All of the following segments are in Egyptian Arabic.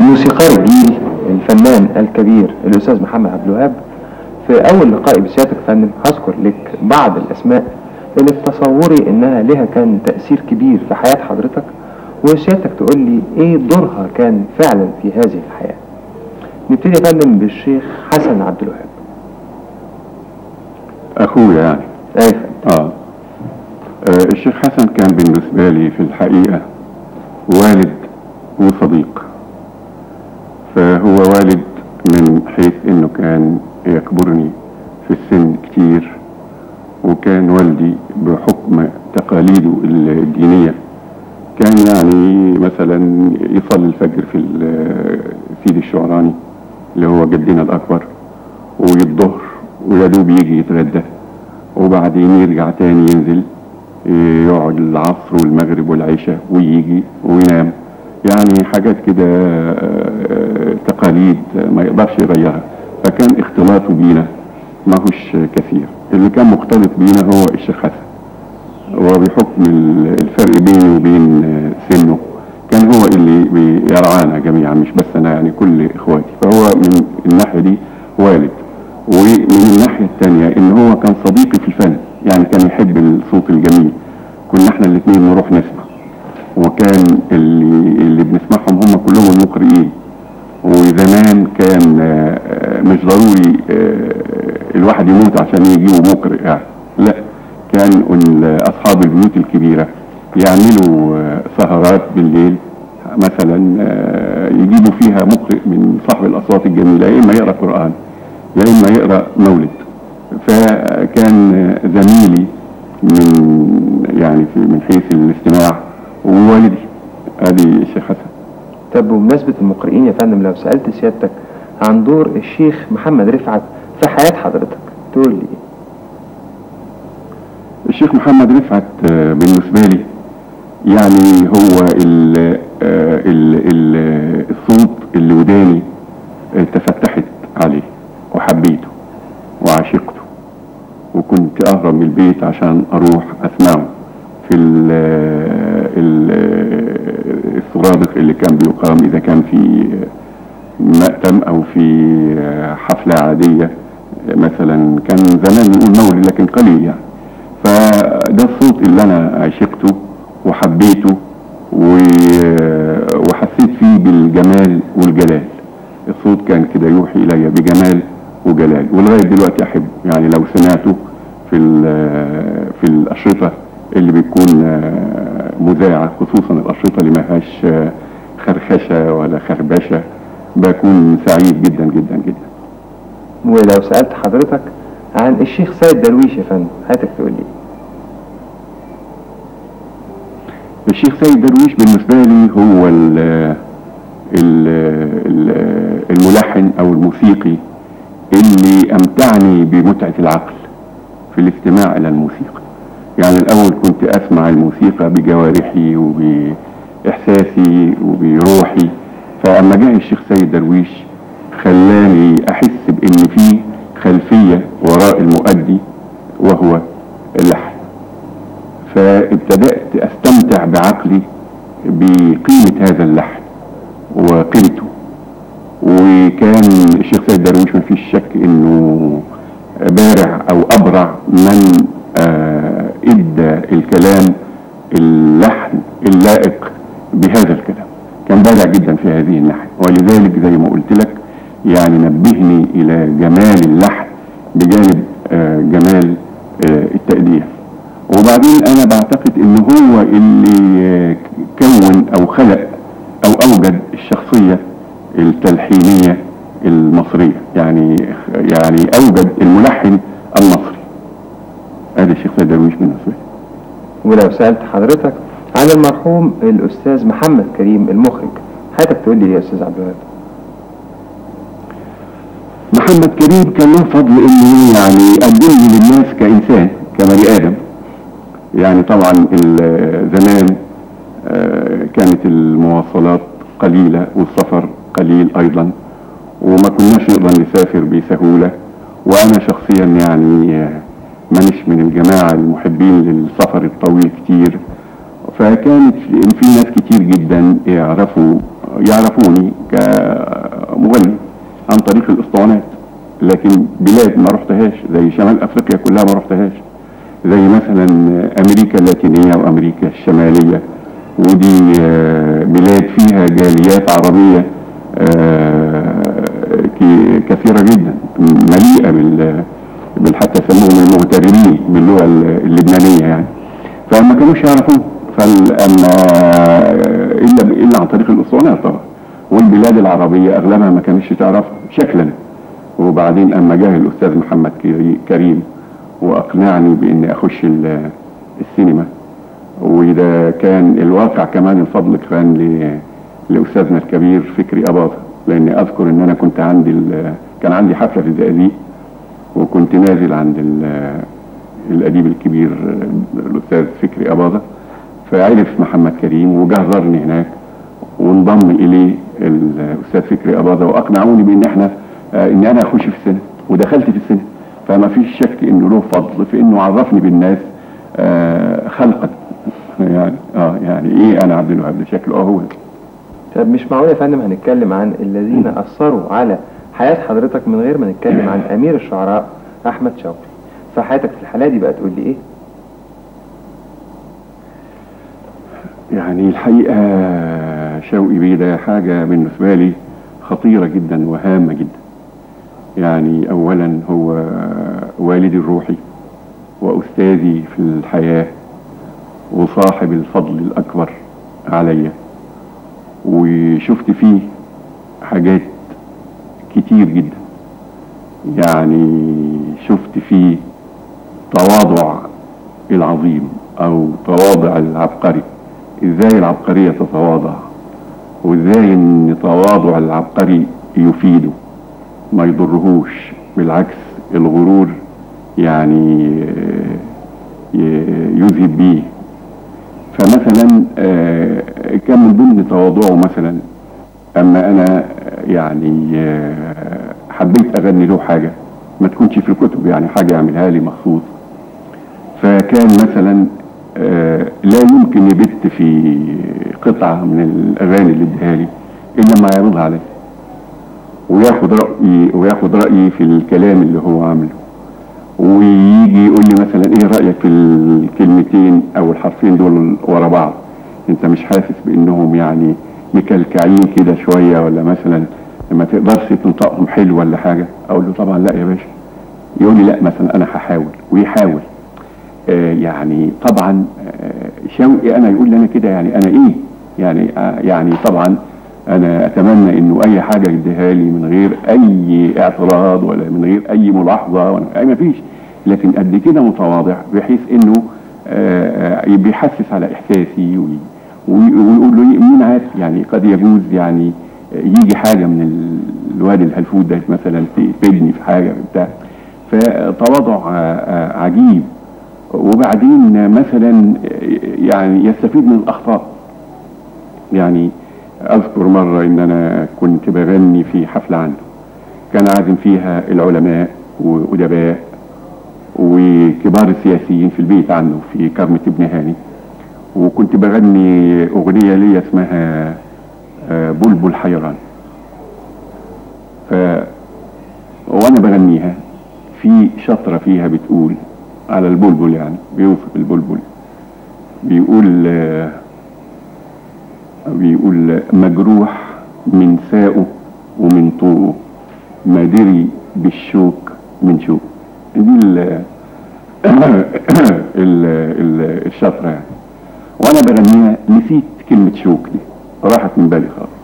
موسيقار الجيل الفنان الكبير الاستاذ محمد عبد الوهاب في اول لقائي بسيادتك يا فندم هذكر لك بعض الاسماء اللي في تصوري انها لها كان تاثير كبير في حياه حضرتك وسيادتك تقول لي ايه دورها كان فعلا في هذه الحياه نبتدي يا فندم بالشيخ حسن عبد الوهاب اخويا يعني ايه يا فندم آه. اه الشيخ حسن كان بالنسبة لي في الحقيقة والد وصديق فهو والد من حيث انه كان يكبرني في السن كتير وكان والدي بحكم تقاليده الدينية كان يعني مثلا يصلي الفجر في ال- سيدي الشعراني اللي هو جدنا الأكبر والظهر ويا دوب يجي يتغدى وبعدين يرجع تاني ينزل يقعد العصر والمغرب والعشاء ويجي وينام يعني حاجات كده آه، تقاليد ما يقدرش يغيرها فكان اختلاطه بينا ما هوش كثير اللي كان مختلط بينا هو الشيخ حسن وبحكم ال- الفرق بيني وبين آه، سنه كان هو اللي بيرعانا جميعا مش بس انا يعني كل اخواتي فهو من الناحيه دي والد ومن الناحيه الثانيه ان هو كان صديقي في الفن يعني كان يحب الصوت الجميل كنا احنا الاثنين نروح نسمع وكان اللي اللي بنسمعهم هم كلهم المقرئين وزمان كان آه، آه، مش ضروري آه، الواحد يموت عشان يجيبوا مقرئ يعني لا كان ال- اصحاب البيوت الكبيره يعملوا آه، سهرات بالليل مثلا آه، يجيبوا فيها مقرئ من صاحب الاصوات الجميله يا اما يقرا قران يا اما يقرا مولد فكان آه، زميلي من يعني في من حيث الاستماع ووالدي ادي الشيخ حسن طب بمناسبة المقرئين يا فندم لو سألت سيادتك عن دور الشيخ محمد رفعت في حياة حضرتك تقول لي ايه؟ الشيخ محمد رفعت آه، بالنسبة لي يعني هو ال ال ال الصوت اللي وداني آه، تفتحت عليه وحبيته وعشقته وكنت أهرب من البيت عشان أروح أسمعه في ال ال السرادق اللي كان بيقام إذا كان في مأتم أو في حفلة عادية مثلا كان زمان نقول مولد لكن قليل يعني فده الصوت اللي انا عشقته وحبيته و- وحسيت فيه بالجمال والجلال الصوت كان كده يوحي الي بجمال وجلال ولغايه دلوقتي احبه يعني لو سمعته في ال- في الاشرطه اللي بتكون آه، مذاعه خصوصا الاشرطه اللي ما فيهاش آه، خرخشه ولا خربشه بكون سعيد جدا جدا جدا ولو سألت حضرتك عن الشيخ سيد درويش يا فندم حياتك تقول لي ايه؟ الشيخ سيد درويش بالنسبة لي هو ال ال ال الملحن أو الموسيقي اللي أمتعني بمتعة العقل في الاستماع إلى الموسيقى يعني الأول كنت أسمع الموسيقى بجوارحي وبإحساسي وبروحي فأما جاء الشيخ سيد درويش خلاني أحس بإن في خلفية وراء المؤدي وهو اللحن فابتدأت أستمتع بعقلي بقيمة هذا اللحن وقيمته وكان الشيخ سيد درويش ما فيش شك انه بارع او ابرع من آه، ادى الكلام اللحن اللائق بهذا الكلام كان بارع جدا في هذه الناحية ولذلك زي ما قلت لك يعني نبهني الى جمال اللحن بجانب آه، جمال آه، التأدية وبعدين انا بعتقد ان هو اللي آه، كون او خلق او اوجد الشخصية التلحينية المصرية يعني يعني اوجد الملحن المصري هذا الشيخ سيد درويش بالنسبة لي ولو سألت حضرتك عن المرحوم الأستاذ محمد كريم المخرج حياتك تقول لي ايه يا أستاذ عبد الوهاب؟ محمد كريم كان له فضل انه يعني قدمني للناس كانسان كبني ادم يعني طبعا ال- زمان آه، كانت المواصلات قليلة والسفر قليل ايضا وما كناش نقدر نسافر بسهولة وانا شخصيا يعني آه، مانيش من الجماعة المحبين للسفر الطويل كتير فكانت في في ناس كتير جدا يعرفوا يعرفوني كمغني عن طريق الاسطوانات لكن بلاد ما رحتهاش زي شمال افريقيا كلها ما رحتهاش زي مثلا امريكا اللاتينيه وامريكا الشماليه ودي آه، بلاد فيها جاليات عربيه آه، ك- كثيره جدا مليئه بال بال- حتى يسموهم المغتربين باللغه اللبنانيه يعني فما كانوش يعرفوه فاما الا الا عن طريق الاسطوانات طبعا والبلاد العربيه اغلبها ما كانتش تعرفها شكلا وبعدين اما جه الاستاذ محمد كري- كريم واقنعني باني اخش ال- السينما وده كان الواقع كمان الفضل كان ل- لاستاذنا الكبير فكري اباظه لاني اذكر ان انا كنت عندي ال- كان عندي حفله في الزقازيق وكنت نازل عند ال- الاديب الكبير الاستاذ فكري اباظه فعرف محمد كريم وجه زارني هناك وانضم اليه الاستاذ فكري اباظه واقنعوني بان احنا آه، ان انا اخش في السينما ودخلت في السينما فما فيش شك انه له فضل في انه عرفني بالناس آه، خلقا يعني اه يعني ايه انا عبد الوهاب ده شكله اه هو ده. طب مش معقول يا فندم هنتكلم عن الذين اثروا على حياه حضرتك من غير ما نتكلم عن امير الشعراء احمد شوقي فحياتك في الحاله دي بقى تقول لي ايه يعني الحقيقة شوقي بيه ده حاجة بالنسبة لي خطيرة جدا وهامة جدا يعني أولا هو والدي الروحي وأستاذي في الحياة وصاحب الفضل الأكبر عليا وشفت فيه حاجات كتير جدا يعني شفت فيه تواضع العظيم او تواضع العبقري ازاي العبقرية تتواضع وازاي ان تواضع العبقري يفيده ما يضرهوش بالعكس الغرور يعني آه، ي- يذهب بيه فمثلا آه، كان من ضمن تواضعه مثلا اما انا يعني آه، حبيت اغني له حاجه ما تكونش في الكتب يعني حاجه يعملها لي مخصوص فكان مثلا آه، لا يمكن يبت في قطعه من الاغاني اللي اديها لي الا ما يعرضها علي وياخد رايي وياخد رايي في الكلام اللي هو عامله ويجي يقول لي مثلا ايه رايك في الكلمتين او الحرفين دول ورا بعض انت مش حاسس بانهم يعني مكلكعين كده شويه ولا مثلا ما تقدرش تنطقهم حلو ولا حاجه اقول له طبعا لا يا باشا يقول لي لا مثلا انا هحاول ويحاول آه يعني طبعا آه شوقي انا يقول لي انا كده يعني انا ايه يعني آه يعني طبعا انا اتمنى انه اي حاجه يديها لي من غير اي اعتراض ولا من غير اي ملاحظه ولا اي ما فيش لكن قد كده متواضع بحيث انه آه آه، بيحسس على احساسي وي- وي- ويقول له إيه، مين عارف يعني قد يجوز يعني يجي حاجه من ال- الواد الهلفوت ده مثلا تفيدني في حاجه بتاع فتواضع آه، آه، عجيب وبعدين مثلا يعني يستفيد من الاخطاء يعني اذكر مره ان انا كنت بغني في حفله عنده كان عازم فيها العلماء وادباء وكبار السياسيين في البيت عنده في كرمة ابن هاني وكنت بغني اغنيه لي اسمها آه، بلبل حيران ف وانا بغنيها في شطره فيها بتقول على البلبل يعني بيوصف البلبل بيقول آه، بيقول مجروح من ساقه ومن طوقه ما دري بالشوك من شوك دي ال ال ال الشطرة يعني وانا بغنيها نسيت كلمة شوك دي راحت من بالي خالص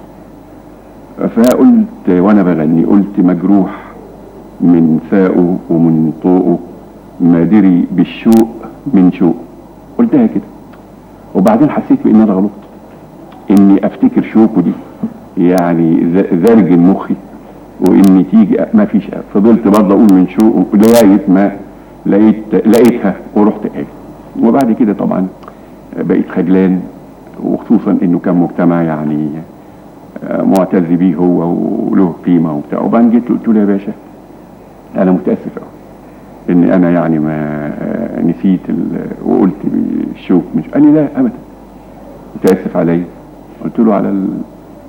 فقلت وانا بغني قلت مجروح من ساقه ومن طوقه ما دري بالشوق من شوق قلتها كده وبعدين حسيت بان انا غلطت اني افتكر شوكه دي يعني ز- زرج مخي واني تيجي ما فيش فضلت برضه اقول من شوق لغايه ما لقيت لقيتها ورحت قايل وبعد كده طبعا بقيت خجلان وخصوصا انه كان مجتمع يعني آه، معتز بيه هو وله قيمه وبتاع وبعدين جيت له قلت له يا باشا انا متاسف قوي ان انا يعني ما آه، نسيت ال- وقلت بالشوك مش قال لي لا ابدا متاسف عليا قلت له على ال-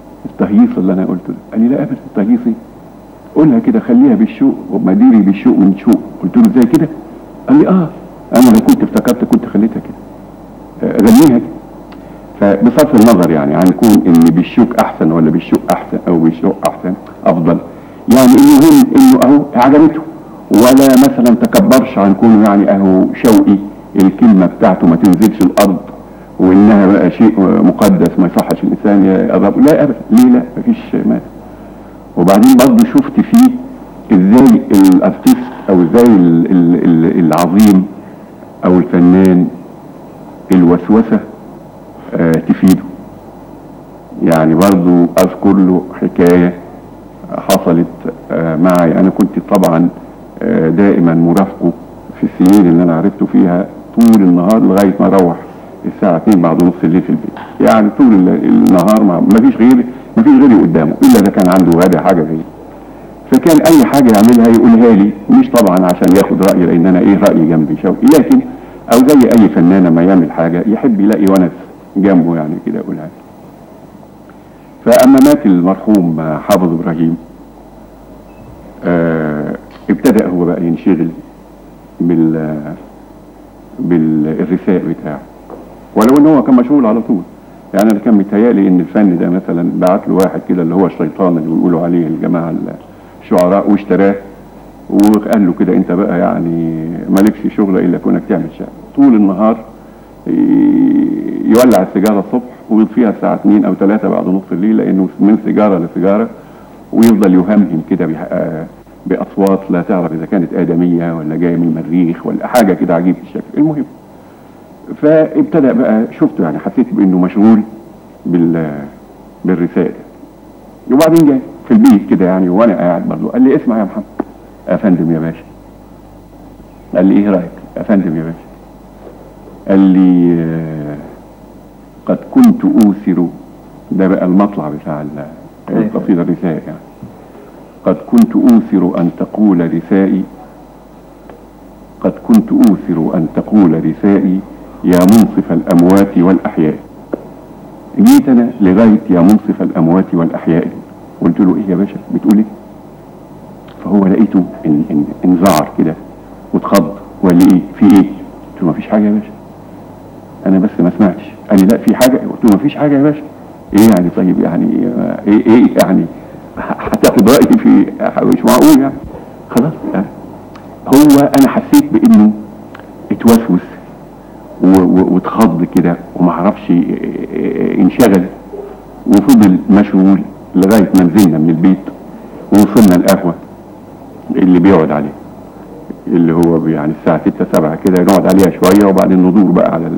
التهييص اللي انا قلته ده قال لي لا ابدا التهييص ايه قولها كده خليها بالشوق ومديري بالشوق من شوق قلت له زي كده قال لي اه انا لو كنت افتكرت كنت خليتها كده آه، غنيها كده فبصرف النظر يعني عن كون ان بالشوق احسن ولا بالشوق احسن او بالشوق احسن افضل يعني المهم انه اهو عجبته ولا مثلا تكبرش عن كونه يعني اهو شوقي الكلمه بتاعته ما تنزلش الارض وانها بقى شيء مقدس ما يصحش الانسان يقرب لا ابدا ليه لا مفيش مانع وبعدين برضه شفت فيه ازاي الارتيست او ازاي ال- ال- ال- العظيم او الفنان الوسوسه آه، تفيده يعني برضو اذكر له حكايه حصلت آه، معي انا كنت طبعا آه، دائما مرافقه في السنين اللي انا عرفته فيها طول النهار لغايه ما اروح الساعه 2 بعد نص الليل في البيت يعني طول ال- النهار ما ما فيش غيري ما فيش غيري قدامه الا اذا كان عنده غدا حاجه زي فكان اي حاجه يعملها يقولها لي مش طبعا عشان ياخد رايي لان انا ايه رايي جنبي شوقي لكن او زي اي فنان لما يعمل حاجه يحب يلاقي ونس جنبه يعني كده يقولها لي فاما مات المرحوم حافظ ابراهيم آه ابتدأ هو بقى ينشغل بال بالرثاء بتاعه ولو ان هو كان مشغول على طول يعني انا كان متهيألي ان الفن ده مثلا بعت له واحد كده اللي هو الشيطان اللي بيقولوا عليه الجماعه الشعراء واشتراه وقال له كده انت بقى يعني مالكش شغل الا كونك تعمل شعر طول النهار ي- يولع السيجاره الصبح ويطفيها الساعه 2 او 3 بعد نص الليل لانه من سيجاره لسيجاره ويفضل يهمهم كده بح- آه، باصوات لا تعرف اذا كانت ادميه ولا جايه من المريخ ولا حاجه كده عجيب الشكل المهم فابتدى بقى شفته يعني حسيت بانه مشغول بال بالرسائل وبعدين جاي في البيت كده يعني وانا قاعد برضه قال لي اسمع يا محمد يا فندم يا باشا قال لي ايه رايك يا فندم يا باشا قال لي آه، قد كنت اوثر ده بقى المطلع بتاع ال- القصيده الرثاء يعني قد كنت اوثر ان تقول رثائي قد كنت اوثر ان تقول رثائي يا منصف الاموات والاحياء جيت انا لغايه يا منصف الاموات والاحياء قلت له ايه يا باشا بتقول ايه فهو لقيته ان ان انذعر كده واتخض وقال لي ايه في ايه قلت له ما فيش حاجه يا باشا انا بس ما سمعتش قال لي لا في حاجه قلت له ما فيش حاجه يا باشا ايه يعني طيب يعني آه، ايه ايه يعني هتاخد رايي في مش معقول يعني خلاص يعني هو انا حسيت بانه اتوسوس و- و- واتخض كده ومعرفش ي- ي- انشغل وفضل مشغول لغايه ما نزلنا من البيت ووصلنا القهوه اللي بيقعد عليه اللي هو بي- يعني الساعه 6 7 كده نقعد عليها شويه وبعدين ندور بقى على ال...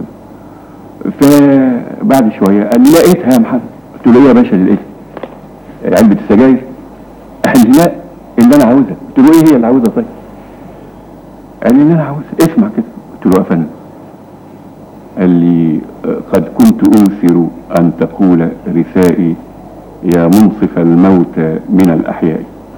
فبعد شويه قال لي لقيتها يا محمد قلت له ايه يا باشا اللي لقيتها علبه السجاير قال لي لا اللي انا عاوزها قلت له ايه هي اللي عاوزها طيب قال لي اللي انا عاوزها اسمع كده قلت له يا فندم قال لي آه، قد كنت أوثر أن تقول رثائي يا منصف الموت من الأحياء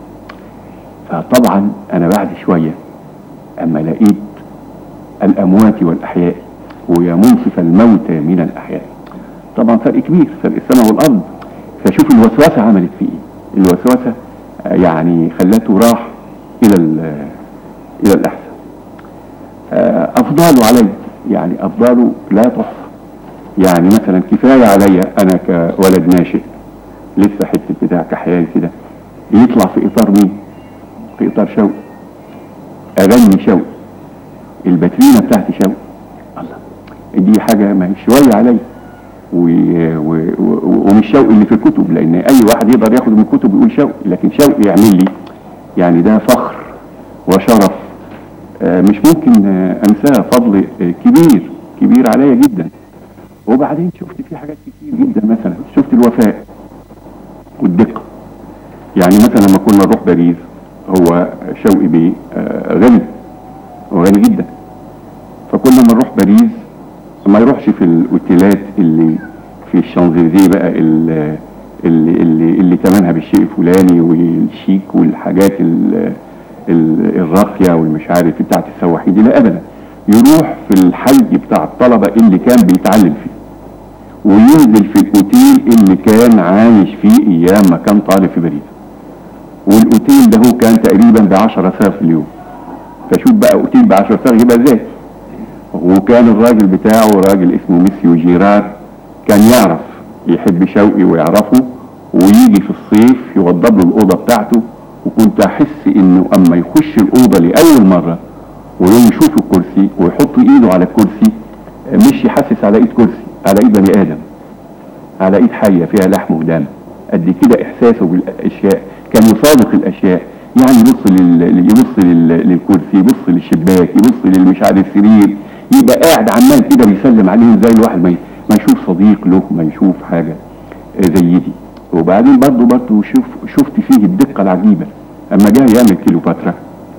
فطبعا أنا بعد شوية أما لقيت الأموات والأحياء ويا منصف الموت من الأحياء طبعا فرق كبير فرق السماء والأرض فشوف الوسوسة عملت فيه إيه الوسوسة آه، يعني خلته راح إلى ال- إلى الأحسن آه، أفضاله علي يعني أفضاله لا تحصى يعني مثلا كفاية عليا أنا كولد ناشئ لسه حتة بتاع كحيان كده يطلع في إطار مين؟ في إطار شوقي أغني شوقي الباترينا بتاعتي شوقي الله دي حاجة ما هي شوية عليا و- و- و- ومش شوقي اللي في الكتب لأن أي واحد يقدر ياخد من الكتب ويقول شوقي لكن شوقي يعمل لي يعني ده فخر وشرف آه، مش ممكن آه، انساه فضل آه، كبير كبير عليا جدا وبعدين شفت فيه حاجات كتير جدا مثلا شفت الوفاء والدقه يعني مثلا لما كنا نروح باريس هو شوقي بيه آه، غني وغني جدا فكنا لما نروح باريس ما يروحش في الاوتيلات اللي في الشانزليزيه بقى ال- اللي اللي اللي ثمنها بالشيء الفلاني والشيك والحاجات ال- ال- الراقيه والمش عارف بتاعت السواحين دي لا ابدا يروح في الحي بتاع الطلبه اللي كان بيتعلم فيه وينزل في الاوتيل اللي كان عايش فيه ايام ما كان طالب في باريس والاوتيل ده هو كان تقريبا ب 10 ساغ في اليوم فشوف بقى اوتيل ب 10 ساغ يبقى ازاي وكان الراجل بتاعه راجل اسمه ميسيو جيرار كان يعرف يحب شوقي ويعرفه ويجي في الصيف يوضب له الاوضه بتاعته وكنت احس انه اما يخش الاوضه لاول مره ويوم يشوف الكرسي ويحط ايده على الكرسي مش يحسس على ايد كرسي على ايد بني ادم على ايد حيه فيها لحم ودم قد كده احساسه بالاشياء كان يصادق الاشياء يعني يبص لل... يبص لل... للكرسي يبص للشباك يبص للمش عارف السرير يبقى قاعد عمال كده بيسلم عليهم زي الواحد ما ي... ما يشوف صديق له ما يشوف حاجه زي دي وبعدين برضه برضه شوف شفت فيه الدقه العجيبه اما جه يعمل كيلوباترا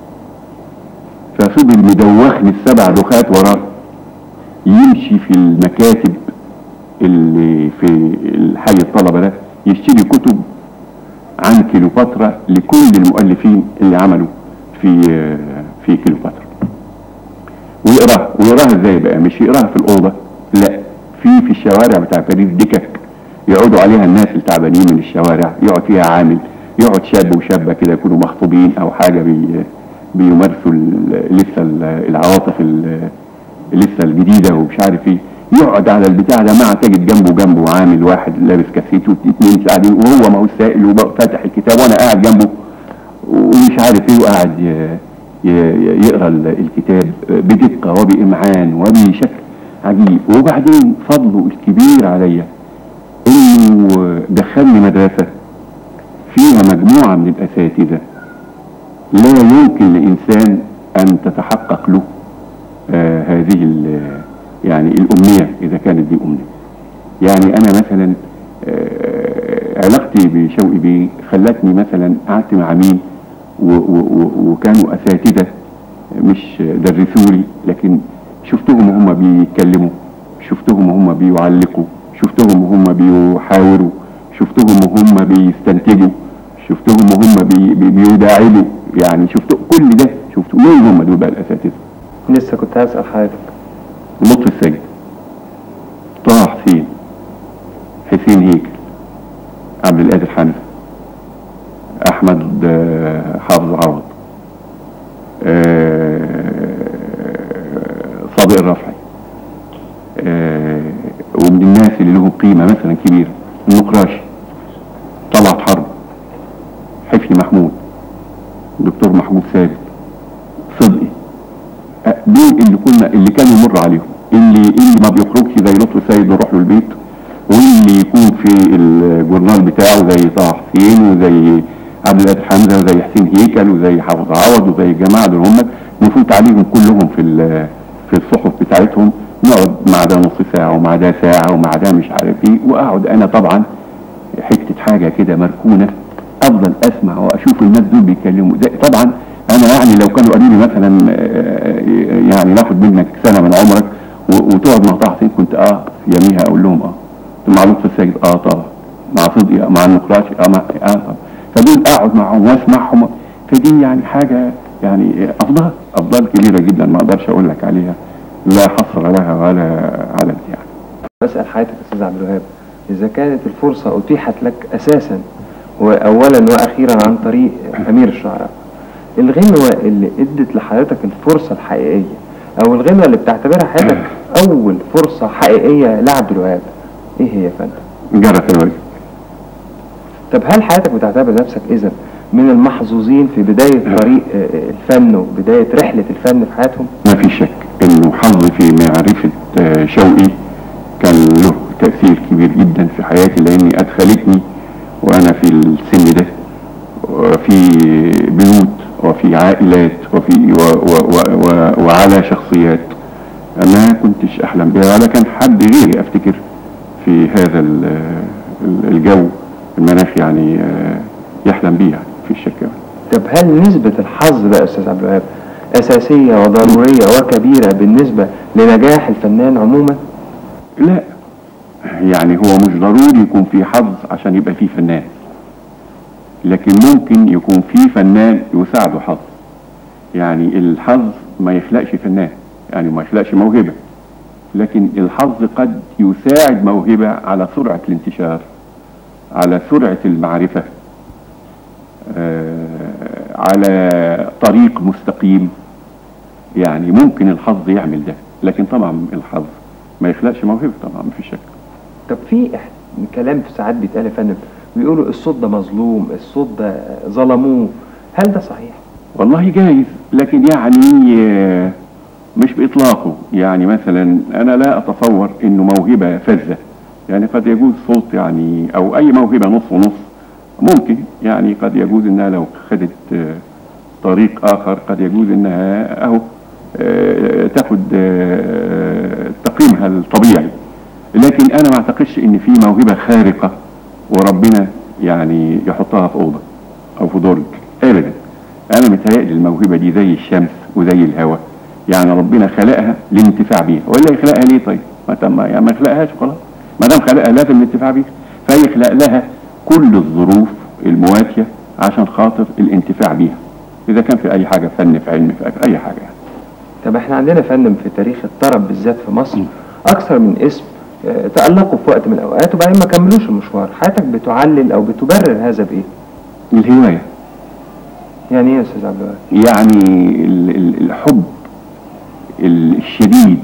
ففضل مدوخني السبع دخات وراه يمشي في المكاتب اللي في الحي الطلبه ده يشتري كتب عن كيلوباترا لكل المؤلفين اللي عملوا في في كيلوباترا ويقراها ويقراها ازاي بقى مش يقراها في الاوضه لا في في الشوارع بتاع باريس دكك يقعدوا عليها الناس التعبانين من الشوارع يقعد فيها عامل يقعد شاب وشابه كده يكونوا مخطوبين او حاجه بي بيمارسوا ال- لسه ال- العواطف ال- لسه الجديده ومش عارف ايه يقعد على البتاع ده مع تجد جنبه جنبه عامل واحد لابس كاسيت واثنين قاعدين وهو ما هو السائل وفاتح الكتاب وانا قاعد جنبه ومش عارف ايه وقاعد ي- ي- يقرا ال- الكتاب بدقه وبامعان وبشكل عجيب وبعدين فضله الكبير عليا انه دخلني مدرسه فيها مجموعه من الاساتذه لا يمكن لانسان ان تتحقق له آه هذه ال- يعني الامنيه اذا كانت دي امنيه يعني انا مثلا آه علاقتي بشوقي بيه خلتني مثلا قعدت مع مين و- و- و- وكانوا اساتذه مش درسوا لي لكن شفتهم وهم بيتكلموا شفتهم وهم بيعلقوا شفتهم وهم بيحاوروا شفتهم وهم بيستنتجوا شفتهم وهم بي بي بيداعبوا يعني شفت كل ده شفته مين هم دول بقى الاساتذه لسه كنت هسأل حضرتك لطفي السيد طه حسين حسين هيكل عبد القادر حنفي احمد آه، حافظ عوض آه، صادق الرفعي آه، ومن الناس اللي لهم قيمه مثلا كبيره النقراشي طلعت حرب حفني محمود دكتور محمود ثابت صدقي أه، دول اللي كنا اللي كانوا يمر عليهم اللي اللي ما بيخرجش زي لطفي سيد ويروح له البيت واللي يكون في الجورنال بتاعه زي طه حسين وزي عبد القادر حمزه وزي حسين هيكل وزي حافظ عوض وزي الجماعه دول هم نفوت عليهم كلهم في ال- في الصحف بتاعتهم نقعد مع ده نص ساعه ومع ده ساعه ومع ده مش عارف ايه واقعد انا طبعا حته حاجه كده مركونه افضل اسمع واشوف الناس دول بيتكلموا زي طبعا انا يعني لو كانوا قالوا لي مثلا آه، يعني ناخد منك سنه من عمرك و- وتقعد مع طه حسين كنت اه يوميها اقول لهم اه مع لطفي السيد اه طبعا مع صدقي آه، مع النقراشي اه مع اه طبعا فدول اقعد معهم واسمعهم فدي يعني حاجه يعني افضل افضل كبيره جدا ما اقدرش اقول لك عليها لا حصر لها ولا عدد يعني بسأل حضرتك يا أستاذ عبد الوهاب إذا كانت الفرصة أتيحت لك أساسا وأولا وأخيرا عن طريق أمير الشعراء الغنوة اللي ادت لحضرتك الفرصة الحقيقية أو الغنوة اللي بتعتبرها حضرتك أول فرصة حقيقية لعبد الوهاب إيه هي يا فندم؟ جرت الواجب طب هل حضرتك بتعتبر نفسك إذا من المحظوظين في بداية طريق آه، آه، الفن وبداية رحلة الفن في حياتهم؟ ما في شك انه حظي في معرفة آه، شوقي كان له تأثير كبير جدا في حياتي لاني ادخلتني وانا في السن ده في بيوت وفي عائلات وفي و و و و وعلى شخصيات ما كنتش احلم بها ولا كان حد غيري افتكر في هذا ال- ال- الجو المناخ يعني آه، يحلم بيه يعني في الشك طب هل نسبة الحظ بقى يا أستاذ عبد الوهاب أساسية وضرورية وكبيرة بالنسبة لنجاح الفنان عموما؟ لا يعني هو مش ضروري يكون في حظ عشان يبقى فيه فنان لكن ممكن يكون في فنان يساعده حظ يعني الحظ ما يخلقش فنان يعني ما يخلقش موهبة لكن الحظ قد يساعد موهبة على سرعة الانتشار على سرعة المعرفة آه، على طريق مستقيم يعني ممكن الحظ يعمل ده لكن طبعا الحظ ما يخلقش موهبة طبعا ما في شك طب في إح- كلام في ساعات بيتقال يا فندم بيقولوا الصوت ده مظلوم الصوت ده ظلموه هل ده صحيح؟ والله جايز لكن يعني آه، مش بإطلاقه يعني مثلا أنا لا أتصور إنه موهبة فذة يعني قد يجوز صوت يعني أو أي موهبة نص ونص ممكن يعني قد يجوز إنها لو خدت آه، طريق آخر قد يجوز إنها أهو آه، تاخد آه، تقييمها الطبيعي لكن أنا ما أعتقدش إن في موهبة خارقة وربنا يعني يحطها في أوضة أو في درج أبدا انا متهيألي الموهبه دي زي الشمس وزي الهواء يعني ربنا خلقها للانتفاع بيها ولا يخلقها ليه طيب ما تم ما يعني ما يخلقهاش خلاص ما دام خلقها لازم الانتفاع بيها فيخلق لها كل الظروف المواتيه عشان خاطر الانتفاع بيها اذا كان في اي حاجه فن في علم في اي حاجه يعني. طب احنا عندنا فندم في تاريخ الطرب بالذات في مصر اكثر من اسم آه، تألقوا في وقت من الاوقات وبعدين ما كملوش المشوار حياتك بتعلل او بتبرر هذا بايه؟ الهوايه يعني ايه يا استاذ عبد الوهاب؟ يعني ال- ال- الحب ال- الشديد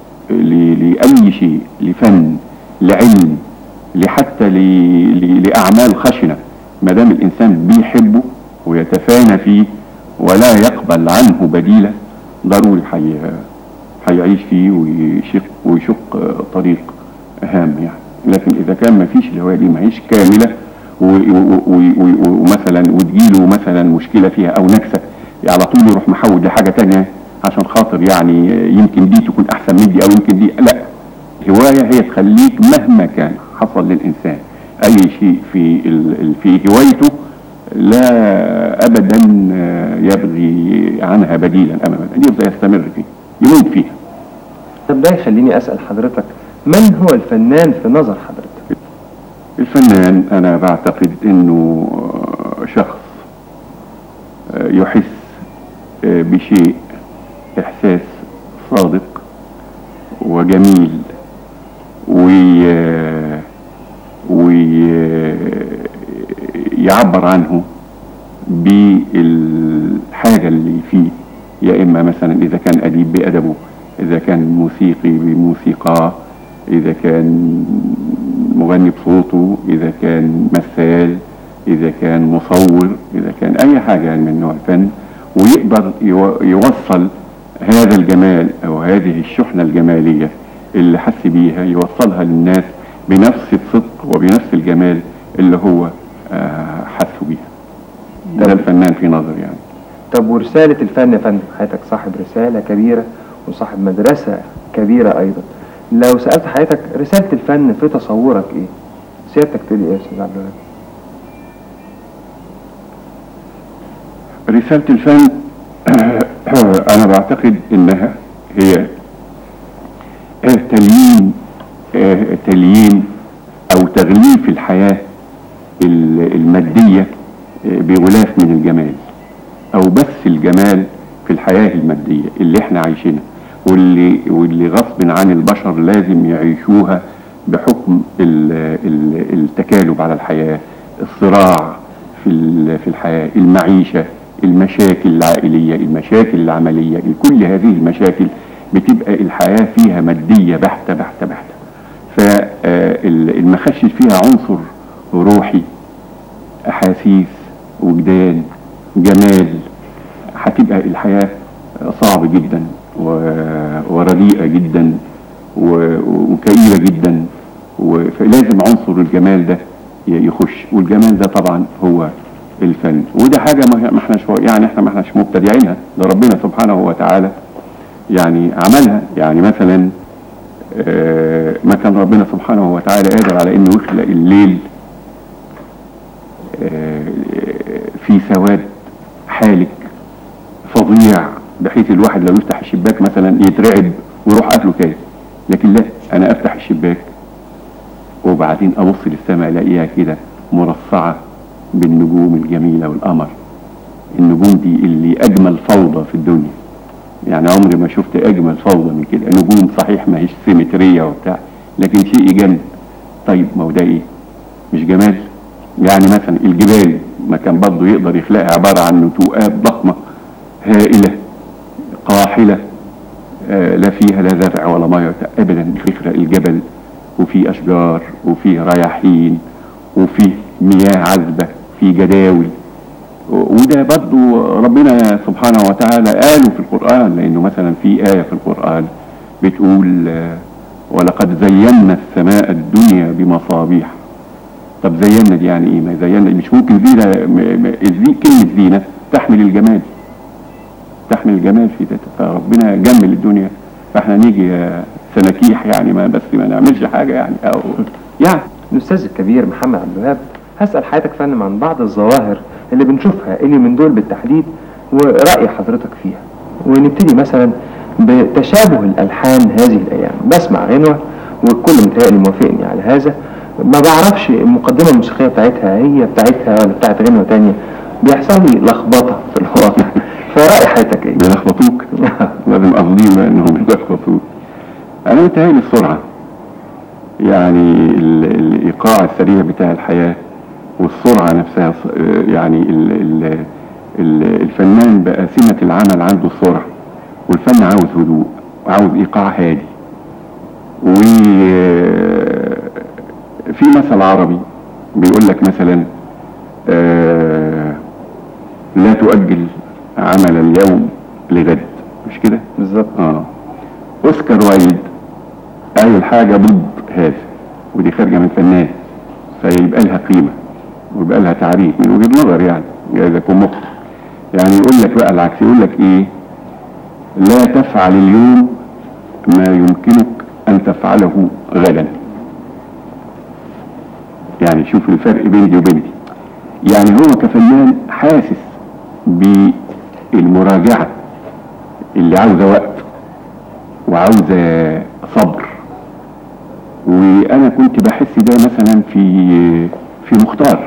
ل- لأي شيء لفن لعلم لحتى ل- ل- لأعمال خشنة ما دام الإنسان بيحبه ويتفانى فيه ولا يقبل عنه بديلا ضروري حي هيعيش فيه ويشق ويشق آه، طريق هام يعني لكن إذا كان ما فيش الهواية دي ما هيش كاملة و- و- و- و- ومثلا وتجيله مثلا مشكلة فيها أو نكسة على طول يروح محول لحاجة تانية عشان خاطر يعني يمكن دي تكون أحسن من دي أو يمكن دي لا الهواية هي تخليك مهما كان حصل للإنسان أي شيء في ال- ال- في هوايته لا أبدا آه، يبغي عنها بديلا أبدا يبقى يستمر فيه يموت فيها طب ده يخليني اسال حضرتك من هو الفنان في نظر حضرتك؟ الفنان أنا بعتقد إنه آه، شخص آه، يحس آه، بشيء إحساس صادق وجميل وي ويعبر عنه بالحاجة اللي فيه يا إما مثلا إذا كان أديب بأدبه إذا كان موسيقي بموسيقاه إذا كان مغني بصوته إذا كان مثال إذا كان مصور إذا كان أي حاجة يعني من نوع الفن ويقدر يو- يوصل هذا الجمال أو هذه الشحنة الجمالية اللي حس بيها يوصلها للناس بنفس الصدق وبنفس الجمال اللي هو آه، حس بيها ده الفنان في نظري يعني طب ورسالة الفن يا فندم حضرتك صاحب رسالة كبيرة وصاحب مدرسة كبيرة أيضا لو سألت حضرتك رسالة الفن في تصورك إيه؟ سيادتك تقول إيه يا أستاذ عبد الوهاب؟ رسالة الفن أنا بعتقد إنها هي آه، تليين آه، تليين أو تغليف الحياة ال- المادية آه، بغلاف من الجمال أو بث الجمال في الحياة المادية اللي احنا عايشينها واللي واللي غصب عن البشر لازم يعيشوها بحكم ال- ال- التكالب على الحياة الصراع في ال- في الحياة المعيشة المشاكل العائلية المشاكل العملية كل هذه المشاكل بتبقى الحياة فيها مادية بحتة بحتة بحتة فاللي ما خشش فيها عنصر روحي أحاسيس وجدان جمال هتبقى الحياة صعب جدا و- ورديئة جدا و- وكئيبة جدا و- فلازم عنصر الجمال ده ي- يخش والجمال ده طبعا هو الفن وده حاجة ما ما احنا شو يعني احنا ما احناش مبتدعينها ده ربنا سبحانه وتعالى يعني عملها يعني مثلا آه، ما كان ربنا سبحانه وتعالى قادر على انه يخلق الليل آه، في سواد حالك فظيع بحيث الواحد لو يفتح الشباك مثلا يترعب ويروح قافله تاني لكن لا انا افتح الشباك وبعدين ابص للسماء الاقيها كده مرصعه بالنجوم الجميله والقمر النجوم دي اللي اجمل فوضى في الدنيا يعني عمري ما شفت اجمل فوضى من كده نجوم صحيح ما هيش سيمتريه وبتاع لكن شيء يجنن طيب ما هو ده ايه مش جمال يعني مثلا الجبال ما كان برضه يقدر يخلقها عباره عن نتوءات ضخمه هائله قاحله آه، لا فيها لا زرع ولا ميه ابدا يخلق الجبل وفي اشجار وفي رياحين وفي مياه عذبه في جداول وده برضو ربنا سبحانه وتعالى قاله في القرآن لأنه مثلا في آية في القرآن بتقول آه، ولقد زينا السماء الدنيا بمصابيح طب زينا دي يعني ايه ما زينا مش ممكن زينة م- م- الزي كلمة زينة تحمل الجمال تحمل الجمال في ذاتها فربنا جمل الدنيا فاحنا نيجي آه، سنكيح يعني ما بس ما نعملش حاجة يعني او يعني الأستاذ الكبير محمد عبد الوهاب هسأل حضرتك فندم عن بعض الظواهر اللي بنشوفها اللي من دول بالتحديد ورأي حضرتك فيها ونبتدي مثلا بتشابه الألحان هذه الأيام بسمع غنوة والكل متهيألي موافقني على هذا ما بعرفش المقدمة الموسيقية بتاعتها هي بتاعتها ولا بتاعت غنوة تانية بيحصل لي لخبطة في الواقع فرأي حضرتك ايه؟ بيلخبطوك لازم قصدين بقى انهم بيلخبطوك انا متهيألي السرعة يعني ال- الايقاع السريع بتاع الحياة والسرعة نفسها س- يعني ال ال ال الفنان بقى سمة العمل عنده السرعة والفن عاوز هدوء وعاوز ايقاع هادي و في مثل عربي بيقول لك مثلا آه لا تؤجل عمل اليوم لغد مش كده بالظبط اه اوسكار وايلد قال حاجه ضد هذا ودي خارجه من فنان فيبقى لها قيمه ويبقى لها تعريف من وجهه نظر يعني جايز اكون مخطئ يعني يقول لك بقى العكس يقول لك ايه لا تفعل اليوم ما يمكنك ان تفعله غدا يعني شوف الفرق بين دي وبين دي يعني هو كفنان حاسس بالمراجعه اللي عاوزه وقت وعاوزه صبر وانا كنت بحس ده مثلا في في مختار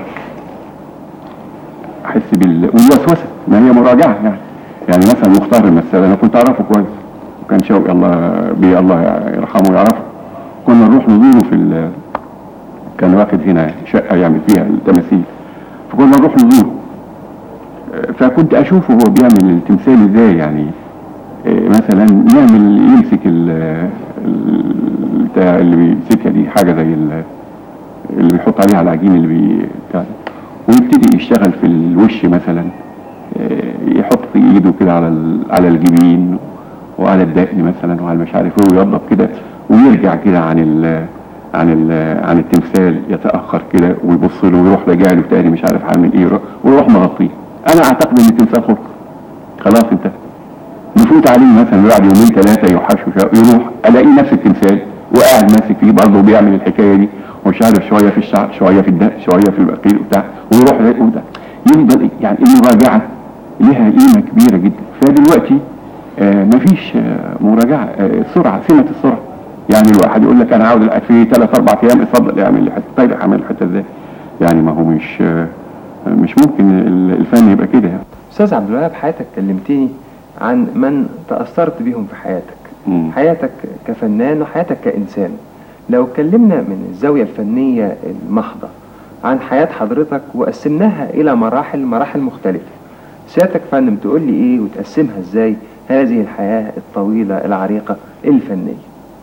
احس بال والوسوسه ما هي مراجعه يعني يعني مثلا مختار المثال انا كنت اعرفه كويس وكان شوقي الله بي الله يرحمه ويعرفه كنا نروح نزوره في ال... كان واخد هنا شقه يعمل فيها التماثيل فكنا نروح نزوره فكنت اشوفه هو بيعمل التمثال ازاي يعني إيه مثلا يعمل يمسك ال ال- بتاع اللي بيمسكها دي حاجه زي ال- اللي بيحط عليها العجين اللي بي بتاع ده. ويبتدي يشتغل في الوش مثلا إيه، يحط ايده كده على ال- على الجبين وعلى الدقن مثلا وعلى مش عارف ايه ويضرب كده ويرجع كده عن ال عن ال عن التمثال يتاخر كده ويبص له ويروح راجع له تاني مش عارف عامل ايه ويروح مغطيه انا اعتقد ان التمثال خلص خلاص انتهى نفوت عليه مثلا بعد يومين ثلاثة يوحش وشا- يروح الاقيه نفس التمثال وقاعد ماسك فيه برضه بيعمل الحكاية دي ومش عارف شوية في الشعر شوية في الدق شوية في البقيل وبتاع ويروح زي- وبتاع يفضل يعني المراجعة لها قيمة كبيرة جدا فدلوقتي آه مفيش آه مراجعة آه السرعة سمة السرعة يعني الواحد يقول لك انا عاوز في ثلاث اربع ايام اتفضل اعمل لي حته طيب اعمل الحته ازاي يعني ما هو مش آه مش ممكن ال- الفن يبقى كده يعني أستاذ عبد الوهاب حياتك كلمتني عن من تأثرت بيهم في حياتك مم. حياتك كفنان وحياتك كإنسان لو اتكلمنا من الزاوية الفنية المحضة عن حياة حضرتك وقسمناها إلى مراحل مراحل مختلفة سيادتك فندم تقول لي إيه وتقسمها إزاي هذه الحياة الطويلة العريقة الفنية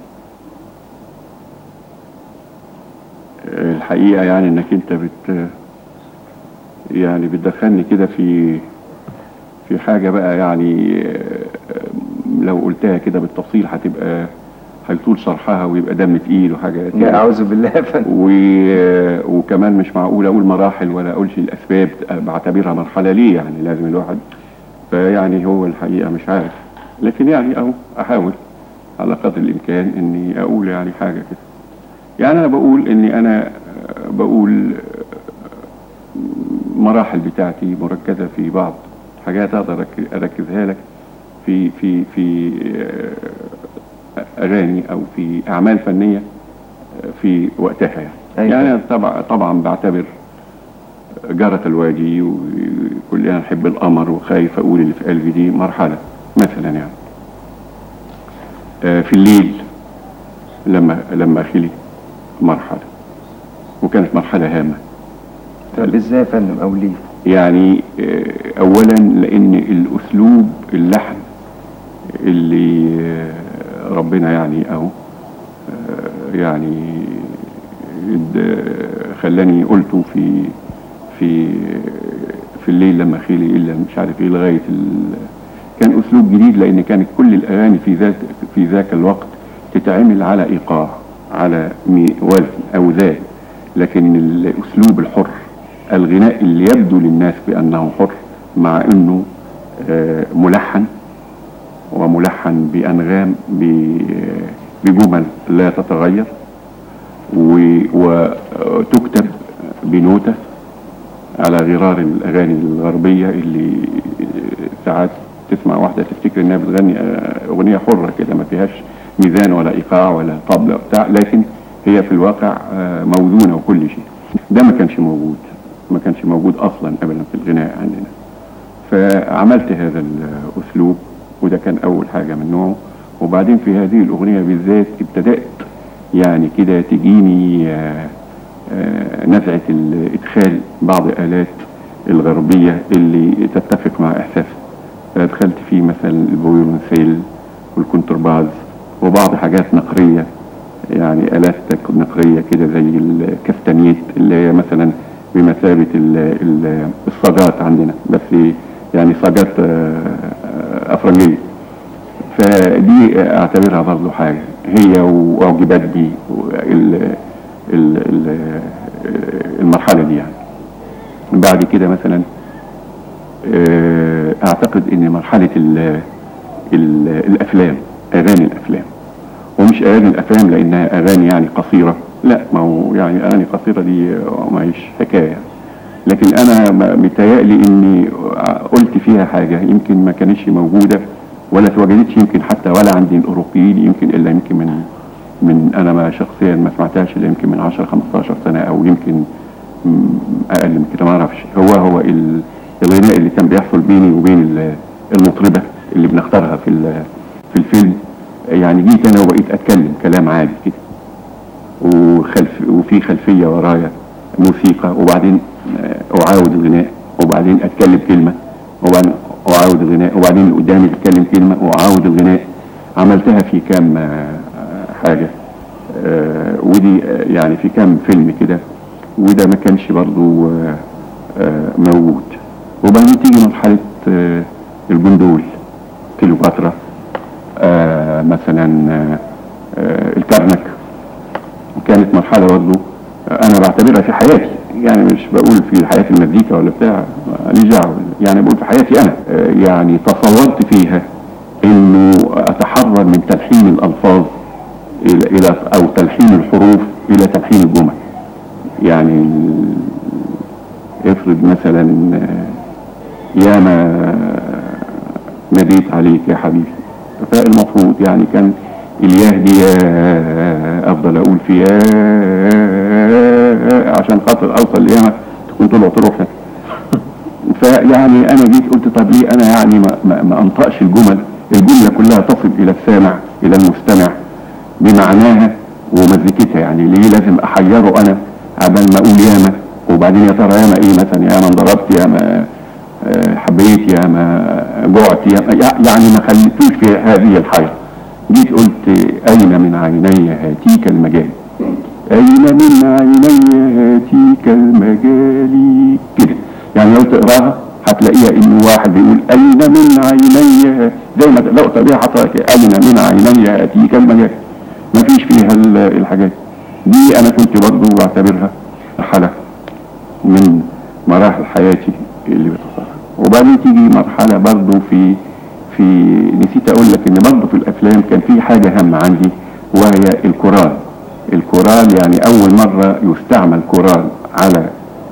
الحقيقة يعني انك انت بت يعني بتدخلني كده في في حاجة بقى يعني آه، لو قلتها كده بالتفصيل هتبقى هيطول شرحها ويبقى دم تقيل وحاجة لا كده أعوذ بالله يا فندم و... وكمان مش معقول اقول مراحل ولا اقولش الاسباب بعتبرها مرحلة ليه يعني لازم الواحد فيعني هو الحقيقة مش عارف لكن يعني اهو احاول على قدر الامكان اني اقول يعني حاجة كده يعني انا بقول اني انا آه، بقول آه، مراحل بتاعتي مركزة في بعض حاجات اقدر أرك- اركزها لك في في في آه، اغاني او في اعمال فنية آه، في وقتها يعني أيوة. يعني أنا طبعا طبعا بعتبر جارة الوادي وكلنا نحب القمر وخايف اقول اللي في قلبي دي مرحلة مثلا يعني آه، في الليل لما لما خلي مرحلة وكانت مرحلة هامة طب ازاي يا فندم او ليه يعني آه، اولا لان الاسلوب اللحن اللي آه، ربنا يعني او آه، يعني اد- خلاني قلته في في في الليل لما خيلي الا مش عارف ايه لغايه ال... كان اسلوب جديد لان كانت كل الاغاني في ذات في ذاك الوقت تتعمل على ايقاع على مي- وزن او ذات لكن الاسلوب الحر الغناء اللي يبدو للناس بانه حر مع انه آه، ملحن وملحن بانغام ب- بجمل لا تتغير و- وتكتب بنوتة على غرار الأغاني الغربية اللي ساعات تسمع واحدة تفتكر إنها بتغني أغنية حرة كده ما فيهاش ميزان ولا إيقاع ولا طبلة بتاع لكن هي في الواقع آه، موزونة وكل شيء ده ما كانش موجود ما كانش موجود أصلا أبدا في الغناء عندنا فعملت هذا الأسلوب وده كان أول حاجة من نوعه وبعدين في هذه الأغنية بالذات ابتدأت يعني كده تجيني آه، آه، نزعة ال- إدخال بعض آلات الغربية اللي تتفق مع إحساسي فدخلت فيه مثلا الفيولونسيل والكونترباز وبعض حاجات نقرية يعني آلات تك- نقرية كده زي الكستانيت اللي هي مثلا بمثابة ال- ال- الصاجات عندنا بس يعني صاجات آه، آه، أفرنجية فدي اعتبرها برضه حاجه هي وواجبات دي ال- ال- ال- المرحله دي يعني بعد كده مثلا آه، اعتقد ان مرحله ال ال الافلام اغاني الافلام ومش اغاني الافلام لانها اغاني يعني قصيره لا ما هو يعني اغاني قصيره دي ما هيش حكايه يعني. لكن انا م- متهيألي اني قلت فيها حاجه يمكن ما كانتش موجوده ولا اتوجدتش يمكن حتى ولا عند الاوروبيين يمكن الا يمكن من من انا ما شخصيا ما سمعتهاش الا يمكن من 10 15 سنه او يمكن م- اقل من كده ما اعرفش هو هو ال- الغناء اللي كان بيحصل بيني وبين ال- المطربه اللي بنختارها في ال- في الفيلم يعني جيت انا وبقيت اتكلم كلام عادي كده وخلف وفي خلفيه ورايا موسيقى وبعدين آه، اعاود الغناء وبعدين اتكلم كلمه وبعدين اعاود الغناء وبعدين اللي قدامي يتكلم كلمه واعاود الغناء عملتها في كام آه، آه، حاجه آه، ودي آه، يعني في كام فيلم كده وده ما كانش برضو آه، آه، موجود وبعدين تيجي مرحله آه، الجندول كليوباترا آه، مثلا آه، آه، الكرنك كانت مرحلة برضه أنا بعتبرها في حياتي يعني مش بقول في حياة المزيكا ولا بتاع ماليش دعوة يعني بقول في حياتي أنا آه، يعني تصورت فيها إنه أتحرر من تلحين الألفاظ إلى إلى أو تلحين الحروف إلى تلحين الجمل يعني ال- افرض مثلا آه، ياما ناديت عليك يا حبيبي فالمفروض يعني كان الياه دي يا افضل اقول في يا عشان خاطر اوصل لياما تكون طلعت روحك فيعني انا جيت قلت طب ليه انا يعني ما, ما, ما انطقش الجمل الجمله كلها تصل الى السامع الى المستمع بمعناها ومزيكتها يعني ليه لازم احيره انا عبال ما اقول ياما وبعدين يا ترى ياما ايه مثلا ياما انضربت ياما آه، حبيت ياما جعت ياما يعني ما خليتوش في هذه الحياه جيت قلت اين من عيني هاتيك المجال أين من عيني هاتيك المجال كده يعني لو تقراها هتلاقيها إنه واحد بيقول أين من عيني زي ما لو تقراها هتلاقي أين من عيني هاتيك المجال مفيش فيها ال- الحاجات دي أنا كنت برضه بعتبرها مرحلة من مراحل حياتي اللي بتصرف وبعدين تيجي مرحلة برضه في في نسيت اقول لك ان برضه في الافلام كان في حاجة هامة عندي وهي الكورال الكورال يعني اول مرة يستعمل كورال على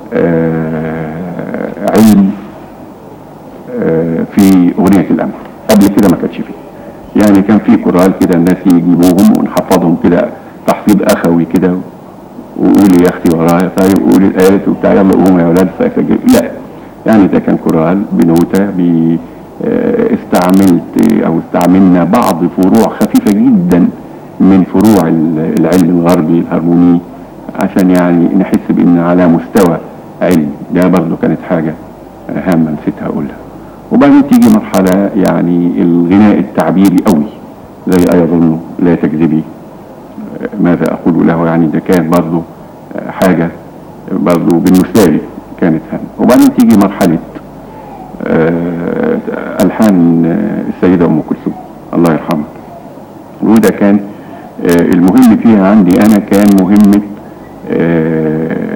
آه علم آه في اغنية الامل قبل كده ما كانش فيه يعني كان في كورال كده الناس يجيبوهم ونحفظهم كده تحفيظ اخوي كده وقولي يا اختي ورايا طيب قولي الايات وبتاع يلا قوموا يا ولاد سيسجل لا يعني ده كان كورال بنوتة ب- آه، استعملت او استعملنا بعض فروع خفيفة جدا من فروع ال- العلم الغربي الهرموني عشان يعني نحس بان على مستوى علمي ده برضو كانت حاجة هامة نسيتها اقولها وبعدين تيجي مرحلة يعني الغناء التعبيري قوي زي ايظن لا تكذبي آه، ماذا اقول له يعني ده كان برضو آه، حاجة برضو بالنسبة لي كانت هامة وبعدين تيجي مرحلة آه، ألحان آه، السيدة أم كلثوم الله يرحمها وده كان آه، المهم فيها عندي أنا كان مهمة آه،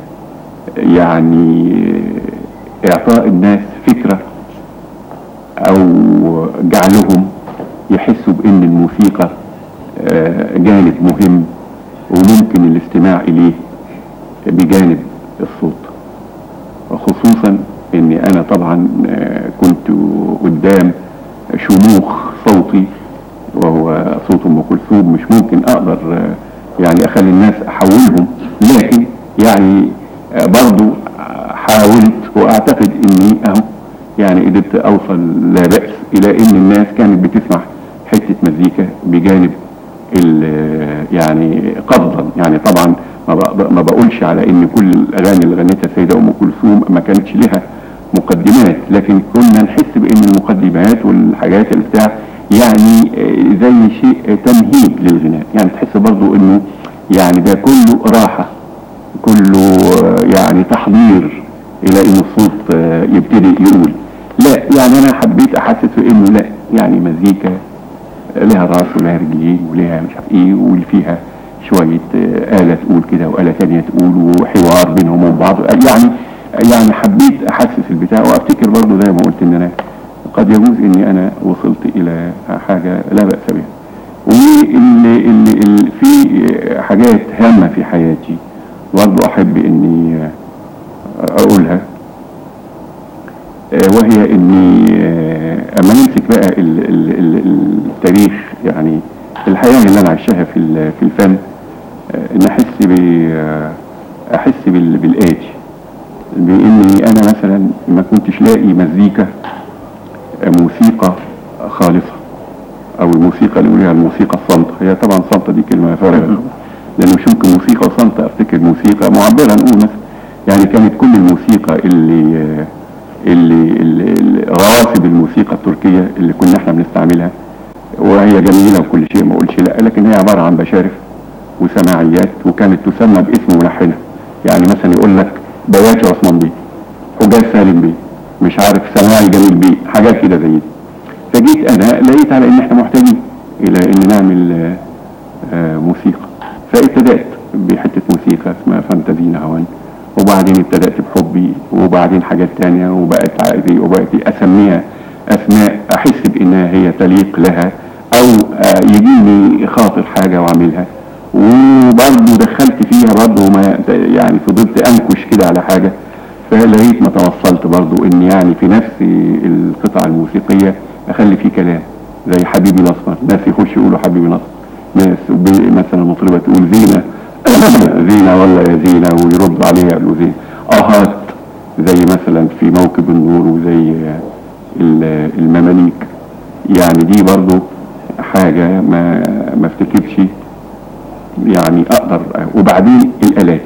يعني آه، إعطاء الناس فكرة أو جعلهم يحسوا بأن الموسيقى آه، جانب مهم وممكن الاستماع إليه بجانب الصوت خصوصا اني انا طبعا آه، كنت قدام شموخ صوتي وهو صوت ام كلثوم مش ممكن اقدر آه، يعني اخلي الناس احولهم لكن يعني آه، برضو حاولت واعتقد اني اهو يعني قدرت اوصل لا باس الى ان الناس كانت بتسمع حته مزيكا بجانب ال- يعني قصدا يعني طبعا ما بقدر- ما بقولش على ان كل الاغاني اللي غنتها السيده ام كلثوم ما كانتش لها مقدمات لكن كنا نحس بان المقدمات والحاجات اللي بتاع يعني آه، زي شيء تمهيد للغناء يعني تحس برضو انه يعني ده كله راحه كله آه، يعني تحضير الى ان الصوت آه، يبتدي يقول لا يعني انا حبيت احسس انه لا يعني مزيكا لها راس ولها رجلين ولها مش عارف ايه وفيها شوية آه، آلة تقول كده وآلة تانية تقول وحوار بينهم وبين بعض يعني يعني حبيت أحسس البتاع وأفتكر برضو زي ما قلت إن أنا قد يجوز إني أنا وصلت إلى حاجة لا بأس بها واللي اللي اللي في حاجات هامة في حياتي برضو أحب إني آه، أقولها آه، وهي اني آه، اما نمسك بقى ال ال ال التاريخ يعني الحياه اللي انا عايشاها في ال- في الفن آه، نحس ب آه، احس بال- بالاتي باني انا مثلا ما كنتش لاقي مزيكا آه، موسيقى خالصه او الموسيقى اللي بيقولها الموسيقى الصامته هي طبعا صامته دي كلمه فارغه لان مش ممكن موسيقى وصامته افتكر موسيقى معبره نقول مثلا يعني كانت كل الموسيقى اللي آه، اللي, اللي, اللي رواسب الموسيقى التركية اللي كنا احنا بنستعملها وهي جميلة وكل شيء ما اقولش لا لكن هي عبارة عن بشارف وسماعيات وكانت تسمى باسم ملحنة يعني مثلا يقول لك بياتي عثمان بيه حجاج سالم بيه مش عارف سماعي جميل بيه حاجات كده زي دي فجيت انا لقيت على ان احنا محتاجين الى ان نعمل آه، آه، موسيقى فابتدأت بحتة موسيقى اسمها فانتازينا هوان وبعدين ابتدأت بحبي وبعدين حاجات تانية وبقت عادي وبقت اسميها اسماء احس بانها هي تليق لها او آه، يجيني خاطر حاجة واعملها وبرضه دخلت فيها برضه ما يعني فضلت انكش كده على حاجة فلغاية ما توصلت برضه ان يعني في نفس القطعة الموسيقية اخلي فيه كلام زي حبيبي الاسمر ناس يخش يقولوا حبيبي الاسمر ناس ب- مثلا مطربة تقول زينة زينة والله يا زينة ويرد عليها يقولوا زينة اهات زي مثلا في موكب النور وزي ال- المماليك يعني دي برضو حاجة ما ما افتكرش يعني اقدر وبعدين الالات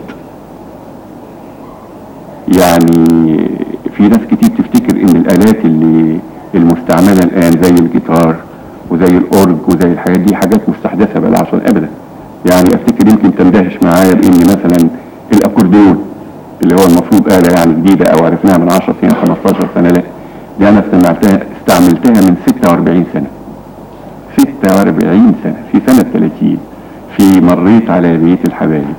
يعني في ناس كتير تفتكر ان الالات اللي المستعمله الان زي الجيتار وزي الاورج وزي الحاجات دي حاجات مستحدثه بقى عشان ابدا يعني افتكر يمكن تندهش معايا بان مثلا الاكورديون اللي هو المفروض آلة يعني جديدة او عرفناها من 10 سنين 15 سنة لا دي انا استعملتها استعملتها من 46 سنة 46 سنة في سنة 30 في مريت على بيت الحبايب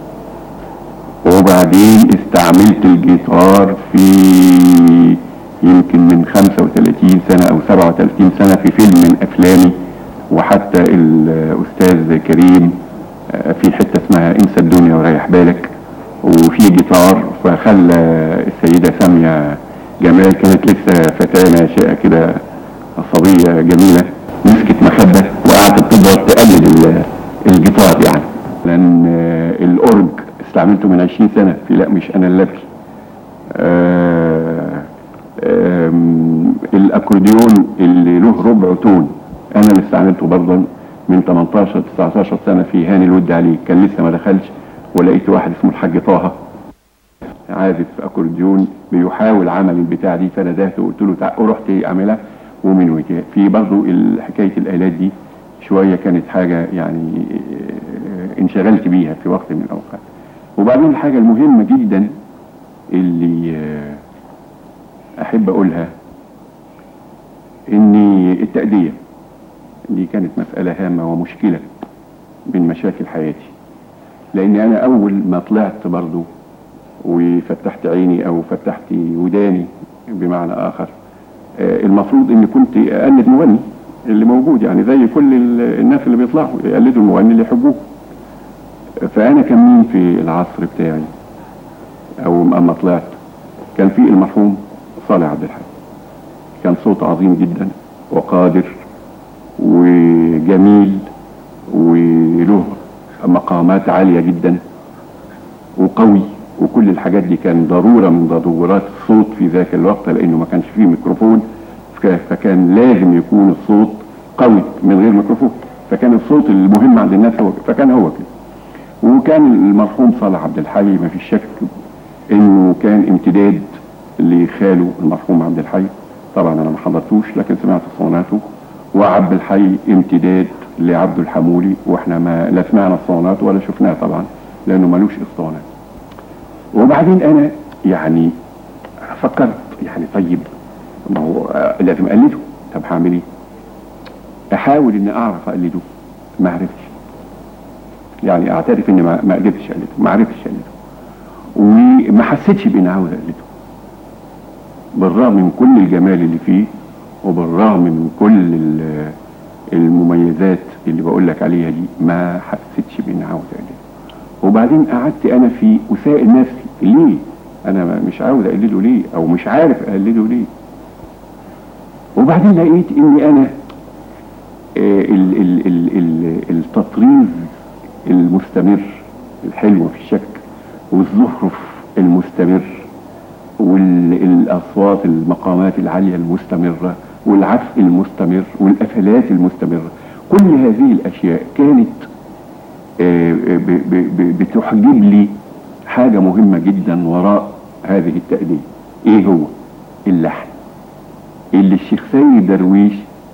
وبعدين استعملت الجيتار في يمكن من 35 سنة او 37 سنة في فيلم من افلامي وحتى الاستاذ كريم آه، في حتة اسمها انسى الدنيا وريح بالك وفي جيتار فخلى السيدة سامية جمال كانت لسه فتاة ناشئة كده صبية جميلة مسكت مخدة وقعدت تضرب تقلد ال- الجيتار يعني لان آه، الاورج استعملته من 20 سنة في لا مش انا اللي ابكي آه، آم، ال- الاكورديون اللي له ربع تون انا اللي استعملته برضه من 18 19 سنه في هاني الود عليه كان لسه ما دخلش ولقيت واحد اسمه الحاج طه عازف اكورديون بيحاول عمل البتاع دي فندهته وقلت له تعال ورحت اعملها ومن وجهه في برضه حكايه الالات دي شويه كانت حاجه يعني آه، انشغلت بيها في وقت من الاوقات وبعدين الحاجه المهمه جدا اللي آه، احب اقولها ان التأدية دي كانت مسألة هامة ومشكلة من مشاكل حياتي لان انا اول ما طلعت برضو وفتحت عيني او فتحت وداني بمعنى اخر آه، المفروض اني كنت اقلد مغني اللي موجود يعني زي كل ال- الناس اللي بيطلعوا يقلدوا المغني اللي يحبوه فانا كان مين في العصر بتاعي او اما طلعت كان في المرحوم صالح عبد الحي كان صوت عظيم جدا وقادر وجميل وله مقامات عالية جدا وقوي وكل الحاجات دي كان ضرورة من ضرورات الصوت في ذاك الوقت لأنه ما كانش فيه ميكروفون فك- فكان لازم يكون الصوت قوي من غير ميكروفون فكان الصوت المهم عند الناس هو فكان هو كده وكان المرحوم صالح عبد الحي ما فيش شك انه كان امتداد لخاله المرحوم عبد الحي طبعا انا ما حضرتوش لكن سمعت صوناته وعبد الحي امتداد لعبد الحمولي واحنا ما لا سمعنا الصونات ولا شفناه طبعا لانه ملوش اسطوانات وبعدين انا يعني فكرت يعني طيب ما هو آه، لازم اقلده طب هعمل ايه؟ احاول اني اعرف اقلده ما عرفتش يعني اعترف اني ما ما قدرتش اقلده ما عرفتش اقلده وما حسيتش باني عاوز اقلده بالرغم من كل الجمال اللي فيه وبالرغم من كل ال- المميزات اللي بقول لك عليها دي ما حسيتش باني عاوز اقلده وبعدين قعدت انا في اسائل نفسي ليه انا ما- مش عاوز اقلده ليه او مش عارف اقلده ليه وبعدين لقيت اني انا آه، ال ال ال ال التطريز المستمر الحلو في الشك والزخرف المستمر والاصوات المقامات العاليه المستمره والعزف المستمر والقفلات المستمره كل هذه الاشياء كانت آه، ب- ب- ب- بتحجب لي حاجه مهمه جدا وراء هذه التأدية ايه هو اللحن اللي الشيخ سيد درويش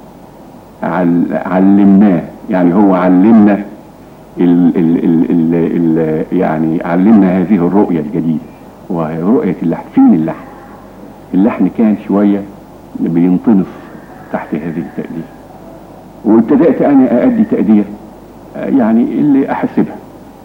عل- علمناه يعني هو علمنا ال ال ال ال ال يعني علمنا هذه الرؤية الجديدة وهي رؤية اللحن فين اللحن اللحن كان شوية بينطنس تحت هذه التأدية وابتدأت أنا أأدي تأدية آه، يعني اللي أحسبها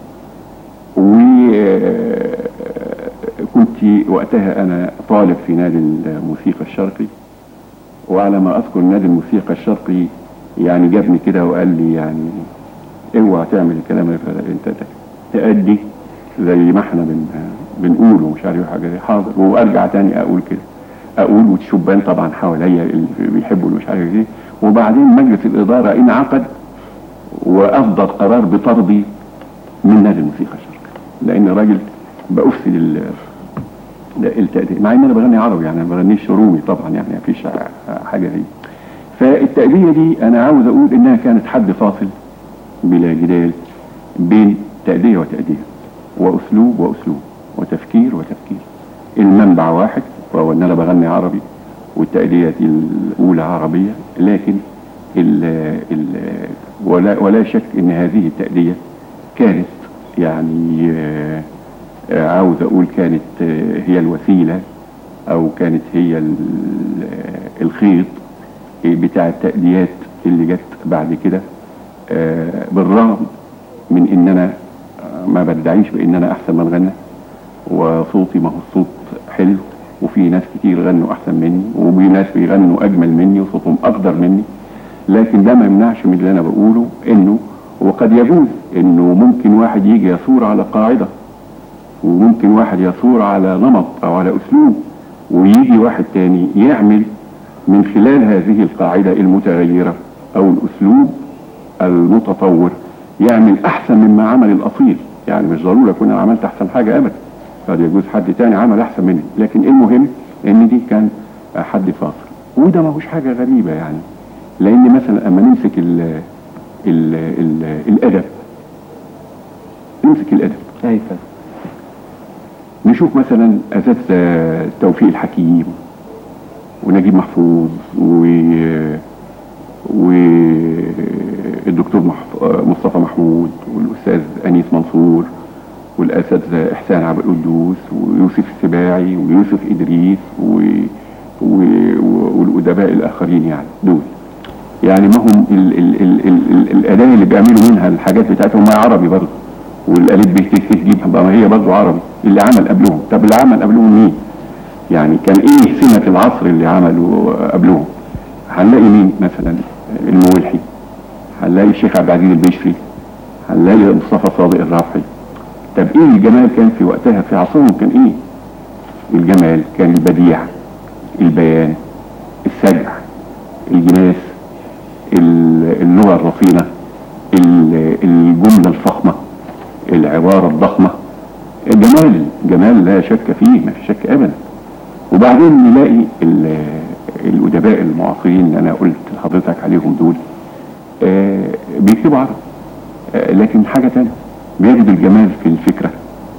وكنت وقتها أنا طالب في نادي الموسيقى الشرقي وعلى ما أذكر نادي الموسيقى الشرقي يعني جابني كده وقال لي يعني اوعى تعمل الكلام اللي فات- انت تأدي زي ما احنا بن بنقول ومش عارف حاجه زي حاضر وارجع تاني اقول كده اقول والشبان طبعا حواليا اللي بيحبوا اللي مش عارف ايه وبعدين مجلس الاداره انعقد واصدر قرار بطردي من نادي الموسيقى الشرقي لان الراجل بأفسد ال التأدية مع ان انا بغني عربي يعني ما بغنيش رومي طبعا يعني مفيش حاجه دي فالتأدية دي انا عاوز اقول انها كانت حد فاصل بلا جدال بين تأدية وتأدية وأسلوب وأسلوب وتفكير وتفكير المنبع واحد وهو أن أنا بغني عربي والتأدية الأولى عربية لكن ال ال ولا, ولا شك أن هذه التأدية كانت يعني آه، آه، عاوز أقول كانت آه، هي الوسيلة أو كانت هي ال- آه، الخيط بتاع التأديات اللي جت بعد كده آه، بالرغم من ان انا آه، ما بدعيش بان انا احسن من غنى وصوتي ما هو الصوت حلو وفي ناس كتير غنوا احسن مني وفي ناس بيغنوا اجمل مني وصوتهم اقدر مني لكن ده ما يمنعش من اللي انا بقوله انه وقد يجوز انه ممكن واحد يجي يثور على قاعده وممكن واحد يثور على نمط او على اسلوب ويجي واحد تاني يعمل من خلال هذه القاعده المتغيره او الاسلوب المتطور يعمل احسن مما عمل الاصيل يعني مش ضروري اكون انا عملت احسن حاجه ابدا قد يجوز حد تاني عمل احسن مني لكن المهم ان دي كان حد فاصل وده ما هوش حاجة غريبة يعني لأن مثلا أما نمسك ال ال ال الأدب نمسك الأدب اي فندم نشوف مثلا أساتذة توفيق الحكيم ونجيب محفوظ و والدكتور محف... مصطفى محمود والأستاذ أنيس منصور والأساتذة إحسان عبد القدوس ويوسف السباعي ويوسف إدريس و... و... والأدباء الآخرين يعني دول يعني ما هم ال... ال... ال... ال... الأداة اللي بيعملوا منها الحاجات بتاعتهم ما عربي برضه والألف ب ت س ج ما هي برضه عربي اللي عمل قبلهم طب اللي عمل قبلهم مين؟ يعني كان ايه سمة العصر اللي عملوا قبلهم هنلاقي مين مثلا المولحي هنلاقي الشيخ عبد العزيز البشري هنلاقي مصطفى صادق الرافعي طب ايه الجمال كان في وقتها في عصرهم كان ايه الجمال كان البديع البيان السجع الجناس ال- اللغة الرصينة ال- الجملة الفخمة العبارة الضخمة جمال جمال لا شك فيه ما في شك ابدا وبعدين نلاقي ال- الادباء المعاصرين اللي انا قلت لحضرتك عليهم دول آه، بيكتبوا عربي آه، لكن حاجة تانية بيجدوا الجمال في الفكرة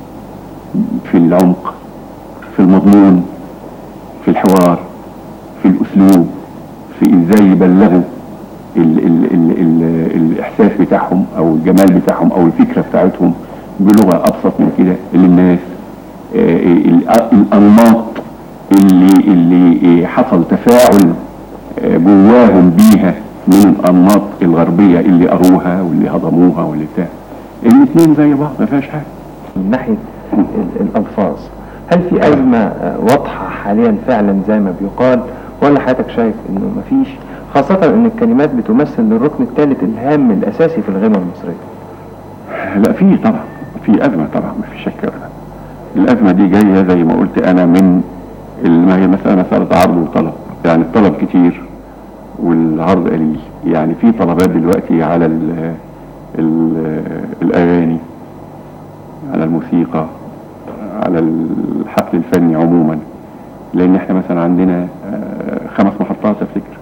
في العمق في المضمون في الحوار في الاسلوب في ازاي يبلغوا ال ال ال ال الاحساس بتاعهم او الجمال بتاعهم او الفكرة بتاعتهم بلغة ابسط من كده للناس آه، ال- الانماط اللي اللي آه، حصل تفاعل آه، جواهم بيها من الانماط الغربية اللي قروها واللي هضموها واللي بتاع الاثنين زي بعض ما فيهاش حاجة من ناحية ال- الألفاظ هل في أزمة آه، واضحة حاليا فعلا زي ما بيقال ولا حضرتك شايف إنه مفيش خاصة إن الكلمات بتمثل الركن الثالث الهام الأساسي في الغنى المصرية لا في طبعا في أزمة طبعا ما في شك أبدا الأزمة دي جاية زي ما قلت أنا من ال- ما هي مسألة مسألة عرض وطلب يعني الطلب كتير والعرض قليل يعني في طلبات دلوقتي على ال ال الأغاني على الموسيقى على الحفل الفني عموما لأن احنا مثلا عندنا آه، خمس محطات أفتكر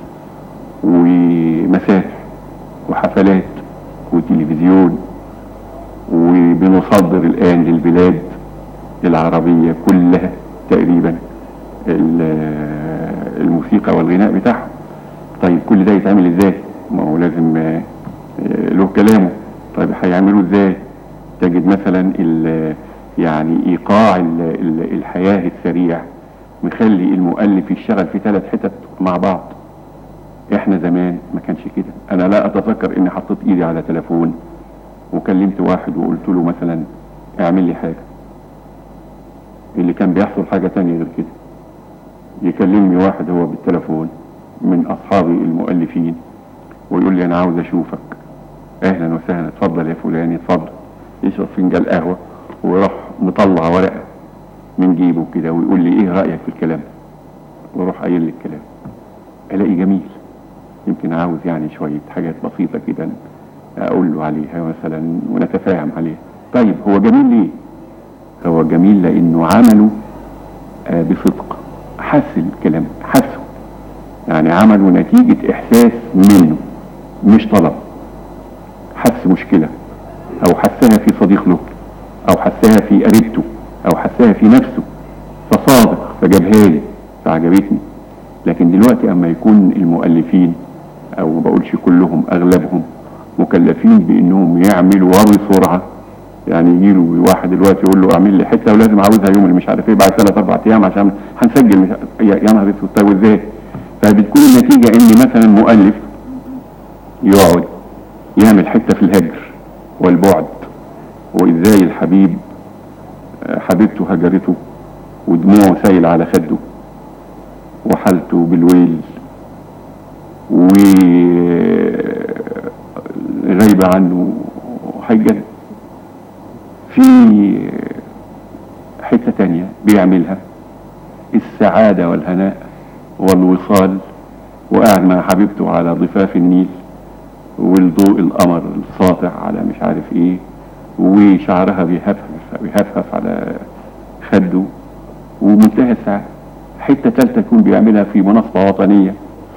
ومسارح وحفلات وتلفزيون وبنصدر الآن للبلاد العربية كلها تقريبا ال- الموسيقى والغناء بتاعهم طيب كل ده يتعمل ازاي ما هو لازم آه، آه، له كلامه طيب هيعملوا ازاي تجد مثلا ال- يعني ايقاع ال- ال- الحياة السريع مخلي المؤلف يشتغل في ثلاث حتت مع بعض احنا زمان ما كانش كده انا لا اتذكر اني حطيت ايدي على تليفون وكلمت واحد وقلت له مثلا اعمل لي حاجة اللي كان بيحصل حاجة تانية غير كده يكلمني واحد هو بالتليفون من اصحابي المؤلفين ويقول لي انا عاوز اشوفك اهلا وسهلا اتفضل يا فلان اتفضل يشرب فنجان قهوة ويروح مطلع ورقة من جيبه كده ويقول لي ايه رأيك في الكلام واروح قايل لي الكلام الاقي جميل يمكن عاوز يعني شوية حاجات بسيطة كده اقول له عليها مثلا ونتفاهم عليها طيب هو جميل ليه هو جميل لانه عمله آه، بصدق حس الكلام حسه يعني عمله نتيجة احساس منه مش طلب حس مشكلة او حسها في صديق له او حسها في قريبته او حسها في نفسه فصادق فجابها لي فعجبتني لكن دلوقتي اما يكون المؤلفين او ما بقولش كلهم اغلبهم مكلفين بانهم يعملوا وري سرعه يعني يجي له واحد دلوقتي يقول له اعمل لي حته ولازم عاوزها يوم اللي مش عارف ايه بعد ثلاث اربع ايام عشان هنسجل مش عارف- يا يا نهار اسود طيب ازاي؟ فبتكون النتيجه ان مثلا مؤلف يقعد يعمل حته في الهجر والبعد وازاي الحبيب آه، حبيبته هجرته ودموعه سايل على خده وحالته بالويل وغايبة عنه هيجن في حتة تانية بيعملها السعادة والهناء والوصال وقاعد مع حبيبته على ضفاف النيل والضوء القمر الساطع على مش عارف ايه وشعرها بيهفهف بيهفهف على خده ومنتهى السعادة حتة تالتة يكون بيعملها في مناسبة وطنية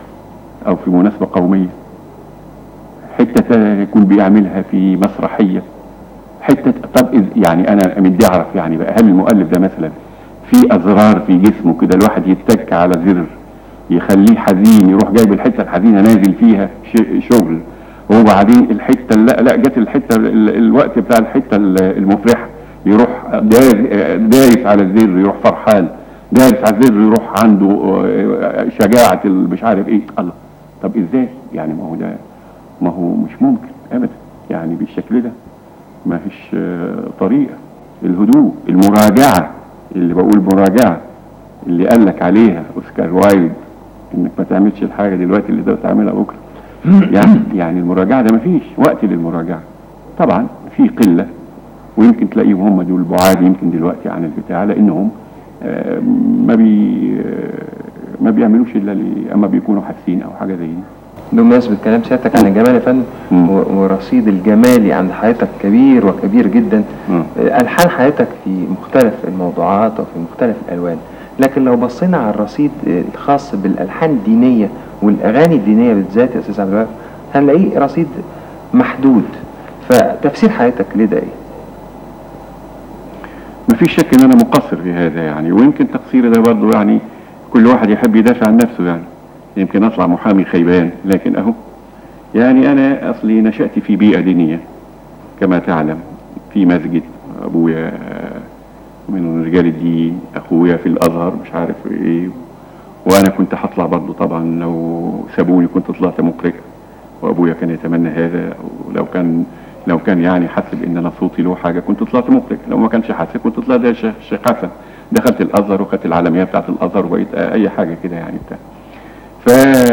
او في مناسبة قومية حتة تانية يكون بيعملها في مسرحية حتة طب إذ- يعني انا بدي اعرف يعني بقى هل المؤلف ده مثلا في ازرار في جسمه كده الواحد يتك على زر يخليه حزين يروح جايب الحته الحزينه نازل فيها ش- شغل وبعدين الحته لا لا جت الحته ال- الوقت بتاع الحته ال- المفرحه يروح دايس دايس على الزر يروح فرحان دايس على الزر يروح عنده آه، شجاعه ال- مش عارف ايه الله طب ازاي يعني ما هو ده ما هو مش ممكن ابدا يعني بالشكل ده ما فيش آه، طريقه الهدوء المراجعه اللي بقول مراجعه اللي قال لك عليها اوسكار وايلد انك ما تعملش الحاجه دلوقتي اللي تقدر تعملها بكره يعني يعني المراجعه ده ما فيش وقت للمراجعه طبعا في قله ويمكن تلاقيهم هم دول بعاد يمكن دلوقتي عن البتاع لانهم آه، ما بي آه، ما بيعملوش الا لي- اما بيكونوا حاسين او حاجه زي دي بمناسبة كلام سيادتك عن الجمال يا فندم مم. و- ورصيد الجمالي عند حضرتك كبير وكبير جدا مم. ألحان حضرتك في مختلف الموضوعات وفي مختلف الألوان لكن لو بصينا على الرصيد الخاص بالألحان الدينية والأغاني الدينية بالذات يا أستاذ عبد الوهاب هنلاقيه رصيد محدود فتفسير حضرتك لده إيه؟ ما فيش شك ان انا مقصر في هذا يعني ويمكن تقصيري ده برضه يعني كل واحد يحب يدافع عن نفسه يعني يمكن اطلع محامي خيبان لكن اهو يعني انا اصلي نشأت في بيئة دينية كما تعلم في مسجد ابويا من رجال الدين اخويا في الازهر مش عارف ايه وانا كنت هطلع برضه طبعا لو سابوني كنت طلعت مقرئ وابويا كان يتمنى هذا ولو كان لو كان يعني حاسب ان انا صوتي له حاجه كنت طلعت مقرئ لو ما كانش حاسب كنت طلعت زي الشيخ الشيخ حسن دخلت الازهر وخدت العالميه بتاعت الازهر وبقيت اي حاجه كده يعني بتاع ف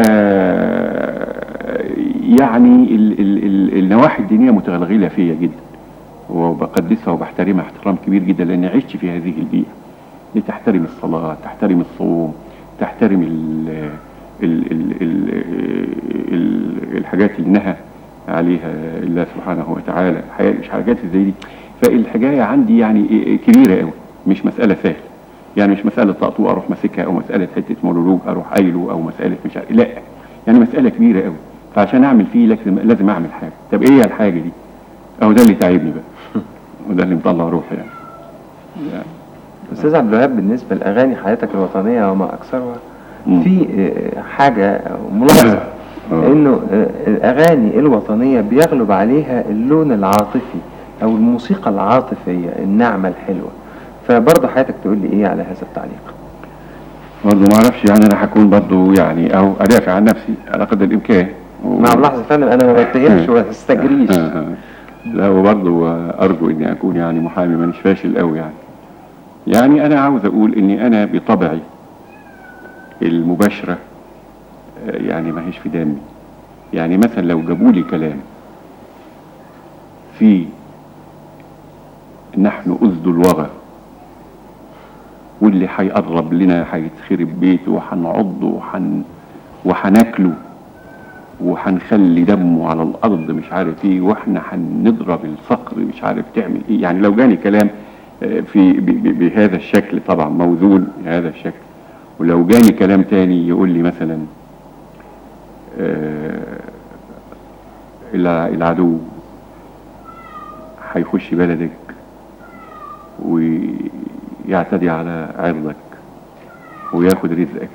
يعني ال ال ال النواحي الدينيه متغلغله فيا جدا وبقدسها وبحترمها احترام كبير جدا لاني عشت في هذه البيئه لتحترم الصلاه تحترم الصوم تحترم ال ال ال ال ال الحاجات اللي نهى عليها الله سبحانه وتعالى الحقيقة مش حاجات زي دي فالحكايه عندي يعني كبيره قوي مش مساله سهله يعني مش مساله طقطوق اروح ماسكها او مساله حته مونولوج اروح قايله او مساله مش عارف لا يعني مساله كبيره قوي فعشان اعمل فيه لازم لازم اعمل حاجه طب ايه هي الحاجه دي اهو ده اللي تعبني بقى وده اللي مطلع روحي يعني, يعني أستاذ عبد الوهاب بالنسبة لأغاني حياتك الوطنية وما أكثرها مم. في آه، حاجة أو ملاحظة آه. إنه آه، الأغاني الوطنية بيغلب عليها اللون العاطفي أو الموسيقى العاطفية الناعمة الحلوة فبرضه حضرتك تقول لي إيه على هذا التعليق؟ برضه ما اعرفش يعني انا هكون برضه يعني او ادافع عن نفسي على قدر الامكان و... مع ملاحظة فندم أنا ما بتهمش وما بستجريش آه، آه. لا وبرضه ارجو اني اكون يعني محامي مانيش فاشل قوي يعني يعني انا عاوز اقول اني انا بطبعي المباشره آه، يعني ما هيش في دمي يعني مثلا لو جابوا لي كلام في نحن أسد الوغى واللي هيقرب لنا هيتخرب بيته وهنعضه وحن وهناكله وهنخلي دمه على الارض مش عارف ايه واحنا هنضرب الصقر مش عارف تعمل ايه يعني لو جاني كلام آه، في ب- ب- بهذا الشكل طبعا موزون بهذا الشكل ولو جاني كلام تاني يقول لي مثلا آه، الع- العدو هيخش بلدك ويعتدي على عرضك وياخد رزقك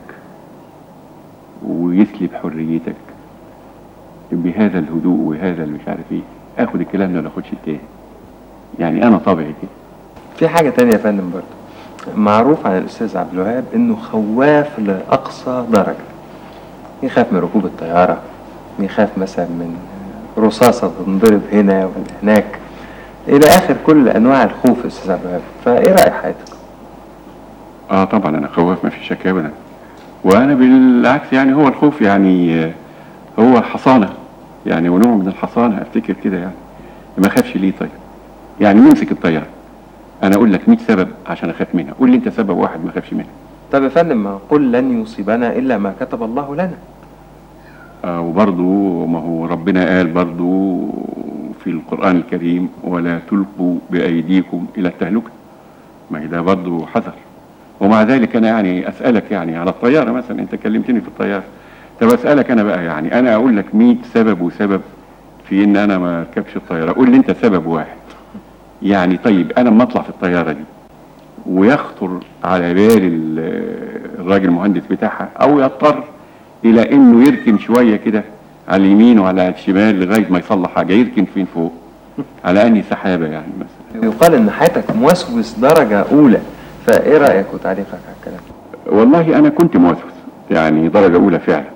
ويسلب حريتك بهذا الهدوء وهذا اللي مش عارف ايه اخد الكلام ده ولا اخدش التاني يعني انا طبعي كده في حاجة تانية يا فندم برضه معروف عن الأستاذ عبد الوهاب إنه خواف لأقصى درجة يخاف من ركوب الطيارة يخاف مثلا من رصاصة تنضرب هنا ولا هناك إلى آخر كل أنواع الخوف يا أستاذ عبد الوهاب فإيه رأي حضرتك؟ اه طبعا انا خواف ما في شك ابدا وانا بالعكس يعني هو الخوف يعني آه، هو حصانه يعني ونوع من الحصانه افتكر كده يعني ما اخافش ليه طيب يعني نمسك الطياره انا اقول لك 100 سبب عشان اخاف منها قول لي انت سبب واحد ما اخافش منها طب يا فندم ما قل لن يصيبنا إلا ما كتب الله لنا آه وبرضو ما هو ربنا قال برضو في القرآن الكريم ولا تلقوا بأيديكم إلى التهلكة ما هي ده برضو حذر ومع ذلك أنا يعني أسألك يعني على الطيارة مثلا أنت كلمتني في الطيارة طب اسالك انا بقى يعني انا اقول لك 100 سبب وسبب في ان انا ما اركبش الطياره قول لي انت سبب واحد يعني طيب انا لما اطلع في الطياره دي ويخطر على بال ال- الراجل المهندس بتاعها او يضطر الى انه يركن شويه كده على اليمين وعلى الشمال لغايه ما يصلح حاجه يركن فين فوق على انهي سحابه يعني مثلا يقال ان حياتك موسوس درجة اولى فايه رأيك وتعليقك على الكلام والله انا كنت موسوس يعني درجه اولى فعلا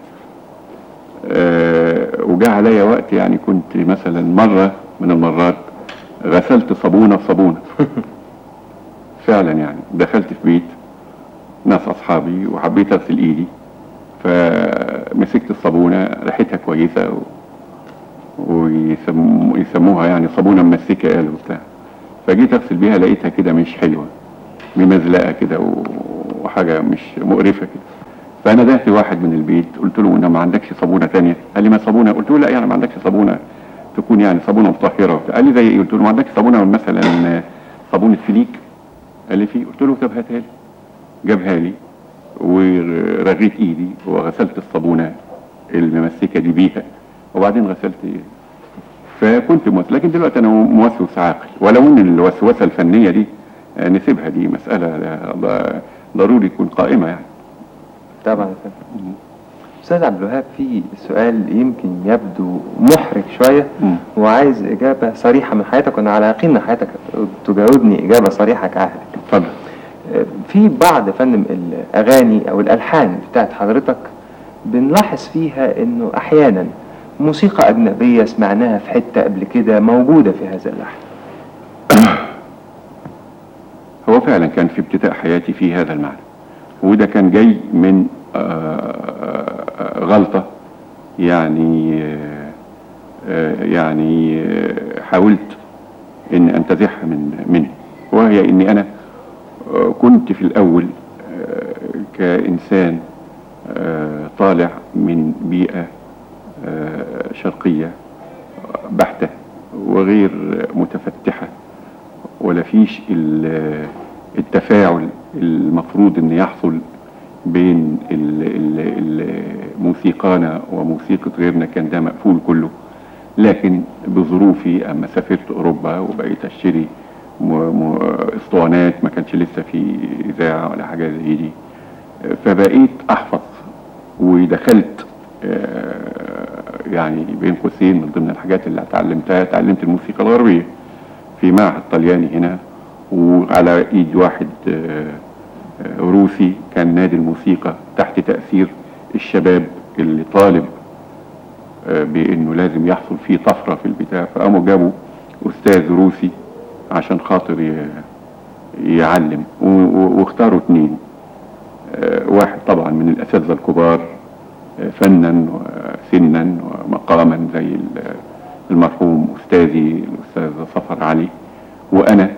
أه وجاء عليا وقت يعني كنت مثلا مره من المرات غسلت صابونه بصابونه فعلا يعني دخلت في بيت ناس اصحابي وحبيت اغسل ايدي فمسكت الصابونه ريحتها كويسه و... ويسم... يسموها يعني صابونه ممسكه قالوا بتاع فجيت اغسل بيها لقيتها كده مش حلوه ممزلقه كده و- وحاجه مش مقرفه كده فانا دهت واحد من البيت قلت له انا ما عندكش صابونه تانية قال لي ما صابونه قلت له لا يعني ما عندكش صابونه تكون يعني صابونه مطهره وبتاع قال لي زي ايه قلت له ما عندكش صابونه مثلا صابونه فليك قال لي في قلت له طب هاتها لي جابها لي ورغيت ايدي وغسلت الصابونه الممسكه دي بيها وبعدين غسلت فكنت موسوس لكن دلوقتي انا موسوس عاقل ولو ان الوسوسه الفنيه دي آه، نسيبها دي مساله لا- لا- ضروري تكون قائمه يعني طبعا يا فندم. استاذ عبد الوهاب في سؤال يمكن يبدو محرج شويه مم. وعايز اجابه صريحه من حياتك وانا على يقين ان حياتك تجاوبني اجابه صريحه كعهدك اتفضل في بعض يا فندم الاغاني او الالحان بتاعت حضرتك بنلاحظ فيها انه احيانا موسيقى اجنبيه سمعناها في حته قبل كده موجوده في هذا اللحن هو فعلا كان في ابتداء حياتي في هذا المعنى وده كان جاي من آه، آه، غلطة يعني آه، آه، يعني آه، حاولت ان انتزعها من مني وهي اني انا آه، كنت في الاول آه، كانسان آه، طالع من بيئة آه، شرقية بحتة وغير متفتحة ولا فيش ال- التفاعل المفروض ان يحصل بين ال- ال- ال- موسيقانا وموسيقى غيرنا كان ده مقفول كله لكن بظروفي اما سافرت اوروبا وبقيت اشتري م- م- اسطوانات ما كانش لسه في اذاعه ولا حاجه زي دي فبقيت احفظ ودخلت آه، يعني بين قوسين من ضمن الحاجات اللي اتعلمتها اتعلمت الموسيقى الغربيه في معهد طلياني هنا وعلى ايد واحد آه، آه، روسي كان نادي الموسيقى تحت تأثير الشباب اللي طالب آه، بانه لازم يحصل فيه طفرة في البتاع فقاموا جابوا استاذ روسي عشان خاطر ي- يعلم و- و- واختاروا اتنين آه، واحد طبعا من الاساتذه الكبار آه، فنا وسنا ومقاما زي ال- المرحوم استاذي الاستاذ صفر علي وانا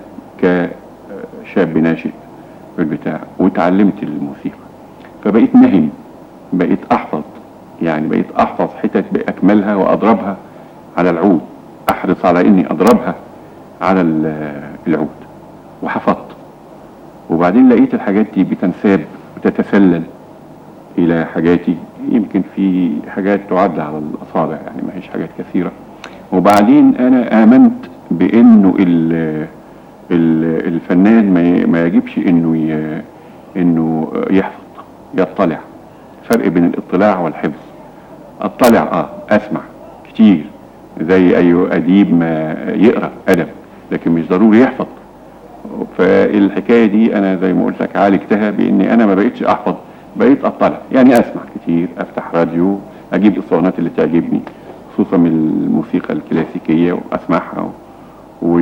كشاب ناشئ في البتاع وتعلمت الموسيقى فبقيت نهم بقيت احفظ يعني بقيت احفظ حتت باكملها واضربها على العود احرص على اني اضربها على ال- العود وحفظت وبعدين لقيت الحاجات دي بتنساب وتتسلل الى حاجاتي يمكن في حاجات تعد على الاصابع يعني ما هيش حاجات كثيره وبعدين انا امنت بانه ال ال الفنان ما ي- ما يجبش انه ي- انه يحفظ يطلع فرق بين الاطلاع والحفظ اطلع اه اسمع كتير زي اي اديب ما يقرا ادب لكن مش ضروري يحفظ فالحكايه دي انا زي ما قلت لك عالجتها باني انا ما بقتش احفظ بقيت اطلع يعني اسمع كتير افتح راديو اجيب الاسطوانات اللي تعجبني خصوصا من الموسيقى الكلاسيكيه واسمعها و...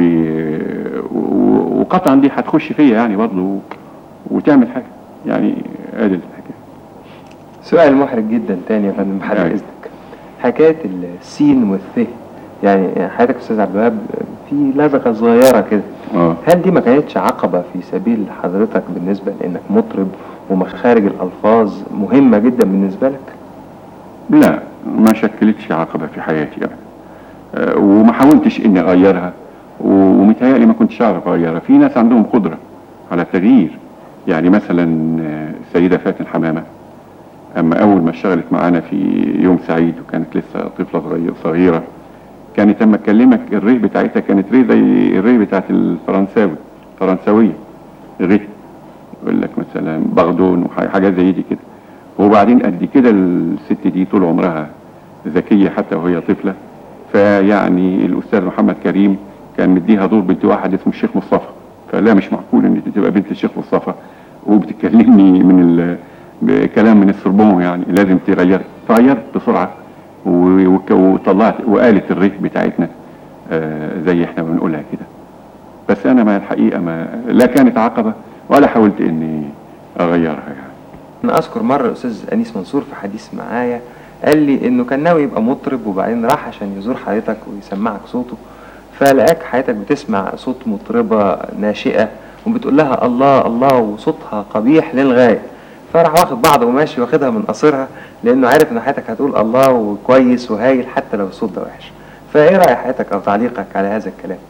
و... وقطعا دي هتخش فيا يعني برضه وتعمل حاجه يعني ادي الحكايه سؤال محرج جدا تاني يا فندم بحد أيوة. اذنك حكايه السين والث يعني حياتك يا استاذ عبد الوهاب في لزقه صغيره كده اه هل دي ما كانتش عقبه في سبيل حضرتك بالنسبه لانك مطرب ومخارج الالفاظ مهمه جدا بالنسبه لك؟ لا ما شكلتش عقبة في حياتي أبدا آه، وما حاولتش إني أغيرها و- ومتهيألي ما كنتش أعرف أغيرها في ناس عندهم قدرة على التغيير يعني مثلا آه، السيدة فاتن حمامة اما اول ما اشتغلت معانا في يوم سعيد وكانت لسه طفله صغيره صغيره كانت اما اكلمك الري بتاعتها كانت ري زي الري بتاعت الفرنساوي فرنساويه ري يقول لك مثلا بغدون وحاجات زي دي كده وبعدين قد كده الست دي طول عمرها ذكيه حتى وهي طفله فيعني الاستاذ محمد كريم كان مديها دور بنت واحد اسمه الشيخ مصطفى فلا مش معقول ان انت تبقى بنت الشيخ مصطفى وبتكلمني من ال... بكلام من السربون يعني لازم تغير فغيرت بسرعه و- وك- وطلعت وقالت الريت بتاعتنا آه، زي احنا بنقولها كده بس انا ما الحقيقه ما لا كانت عقبه ولا حاولت اني اغيرها يعني انا اذكر مره الاستاذ انيس منصور في حديث معايا قال لي انه كان ناوي يبقى مطرب وبعدين راح عشان يزور حضرتك ويسمعك صوته فلقاك حضرتك بتسمع صوت مطربه ناشئه وبتقول لها الله الله وصوتها قبيح للغايه فراح واخد بعضه وماشي واخدها من قصرها لانه عارف ان حضرتك هتقول الله وكويس وهايل حتى لو الصوت ده وحش فايه راي حضرتك او تعليقك على هذا الكلام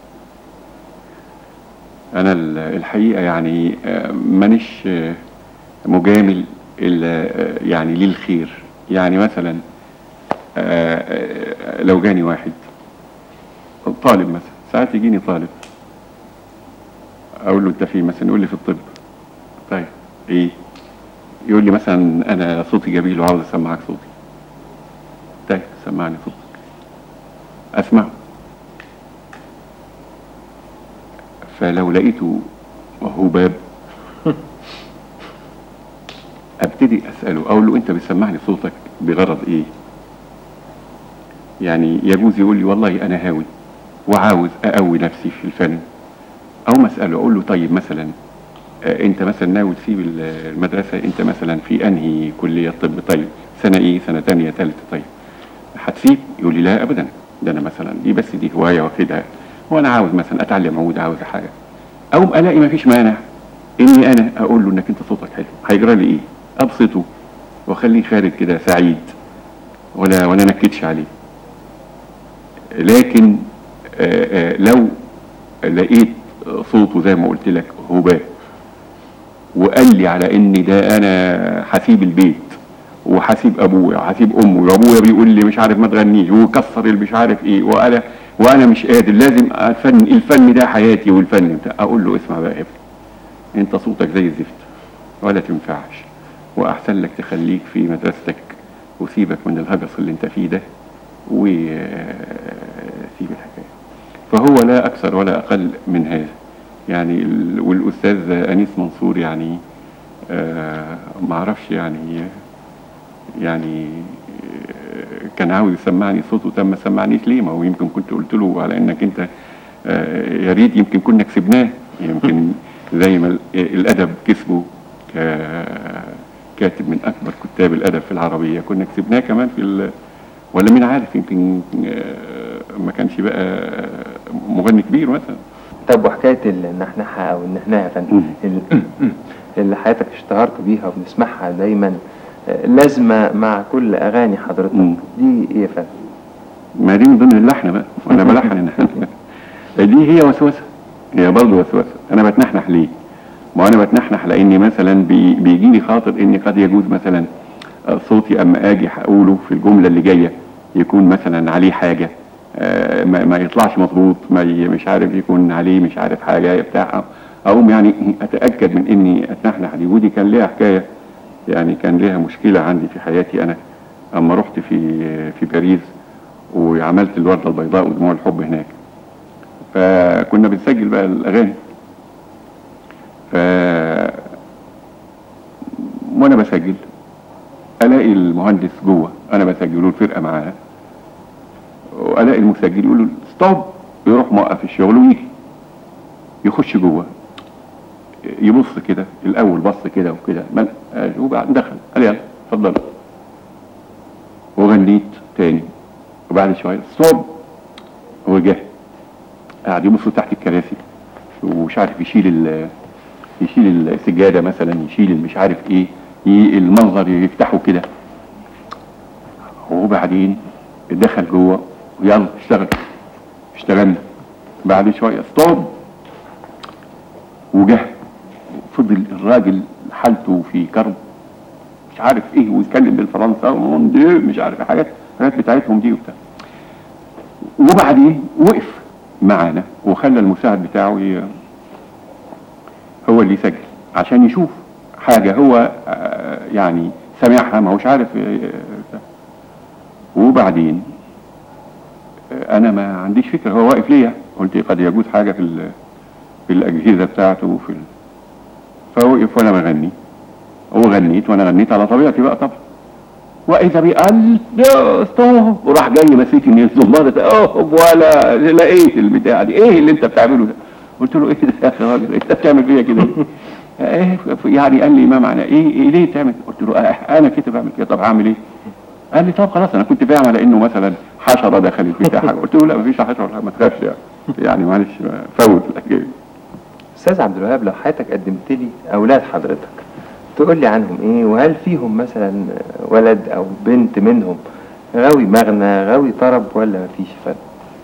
انا ال- الحقيقه يعني آه، مانيش آه، مجامل الا آه، يعني للخير يعني مثلا آه، آه، لو جاني واحد طالب مثلا ساعات يجيني طالب اقول له انت في مثلا يقول لي في الطب طيب ايه يقول لي مثلا انا صوتي جميل وعاوز اسمعك صوتي طيب سمعني صوتك اسمعه فلو لقيته هباب ابتدي اساله اقول له انت بتسمعني صوتك بغرض ايه يعني يجوز يقول لي والله انا هاوي وعاوز اقوي نفسي في الفن او مساله اقول له طيب مثلا آه، انت مثلا ناوي تسيب ال- المدرسه انت مثلا في انهي كليه طب طيب سنه ايه سنه تانية ثالثه طيب هتسيب يقول لي لا ابدا ده انا مثلا دي بس دي هوايه واخدها وانا عاوز مثلا اتعلم عود عاوز حاجه او الاقي ما فيش مانع اني انا اقول له انك انت صوتك حلو هيجرى لي ايه ابسطه واخليه خارج كده سعيد ولا ولا نكدش عليه لكن آه، آه، لو لقيت صوته زي ما قلت لك هباء وقال لي على ان ده انا هسيب البيت وهسيب ابويا وهسيب امي وابويا بيقول لي مش عارف ما تغنيش وكسر اللي مش عارف ايه وانا وانا مش قادر لازم الفن الفن ده حياتي والفن بتاع اقول له اسمع بقى يا ابني انت صوتك زي الزفت ولا تنفعش واحسن لك تخليك في مدرستك وسيبك من الهجس اللي انت فيه ده وسيب الحكايه فهو لا اكثر ولا اقل من هذا يعني ال- والاستاذ انيس منصور يعني آه ما اعرفش يعني يعني آه، كان عاوز يسمعني صوته تم ما سمعنيش ليه ما هو يمكن كنت قلت له على انك انت آه، يا ريت يمكن كنا كسبناه يمكن زي ما ال- الادب كسبه ك- كاتب من اكبر كتاب الادب في العربيه كنا كسبناه كمان في ال- ولا مين عارف يمكن آه، ما كانش بقى مغني كبير مثلا طب وحكايه النحنحه او النهنه يا فندم ال- اللي حياتك اشتهرت بيها وبنسمعها دايما آه، لازمه مع كل اغاني حضرتك مم. دي ايه يا فندم؟ ما دي من ضمن اللحن بقى وانا بلحن إن- دي هي وسوسه هي برضه وسوسه انا بتنحنح ليه؟ ما انا بتنحنح لاني مثلا بي بيجي لي خاطر اني قد يجوز مثلا آه، صوتي اما اجي هقوله في الجمله اللي جايه يكون مثلا عليه حاجه آه، ما, ما يطلعش مظبوط ما ي- مش عارف يكون عليه مش عارف حاجه بتاع اقوم يعني اتاكد من اني اتنحنح دي ودي كان ليها حكايه يعني كان ليها مشكله عندي في حياتي انا اما رحت في في باريس وعملت الورده البيضاء ودموع الحب هناك فكنا بنسجل بقى الاغاني ف وانا بسجل الاقي المهندس جوه انا بسجل له الفرقه معاه والاقي المسجل يقول له ستوب يروح موقف الشغل ويجي يخش جوه يبص كده الاول بص كده وكده من- آه، وبعد دخل قال يلا اتفضل وغنيت تاني وبعد شويه ستوب ورجع قاعد يبص تحت الكراسي ومش عارف يشيل ال يشيل السجاده مثلا يشيل مش عارف ايه ي- المنظر يفتحه كده وبعدين دخل جوه ويلا اشتغل اشتغلنا بعد شويه ستوب وجه فضل الراجل حالته في كرب مش عارف ايه ويتكلم بالفرنسا ومون ديو مش عارف إيه، حاجات حاجات بتاعتهم دي وبتاع وبعدين وقف معانا وخلى المساعد بتاعه ي- هو اللي يسجل عشان يشوف حاجة هو آه، يعني سامعها ما هوش عارف آه، آه، وبعدين آه، انا ما عنديش فكرة هو واقف ليا قلت قد يجوز حاجة في ال- في الأجهزة بتاعته وفي ال... فوقف وانا بغني وغنيت وانا غنيت على طبيعتي بقى طبعا واذا بي قال يا اسطى وراح جاي ماسكني الزمارة اوه ولا لقيت البتاع دي ايه اللي انت بتعمله ده قلت له ايه ده يا اخي راجل انت بتعمل فيا كده ليه؟ ايه يعني قال لي ما معنى ايه, إيه ليه تعمل قلت له اه انا كده بعمل كده طب هعمل ايه قال لي طب خلاص انا كنت فاهم على انه مثلا حشره دخلت بتاع حاجه قلت له لا مفيش حشره ولا حاجة، ما تخافش يعني يعني معلش فوت الحكايه استاذ عبد الوهاب لو حضرتك قدمت لي اولاد حضرتك تقول لي عنهم ايه وهل فيهم مثلا ولد او بنت منهم غاوي مغنى غاوي طرب ولا مفيش فرق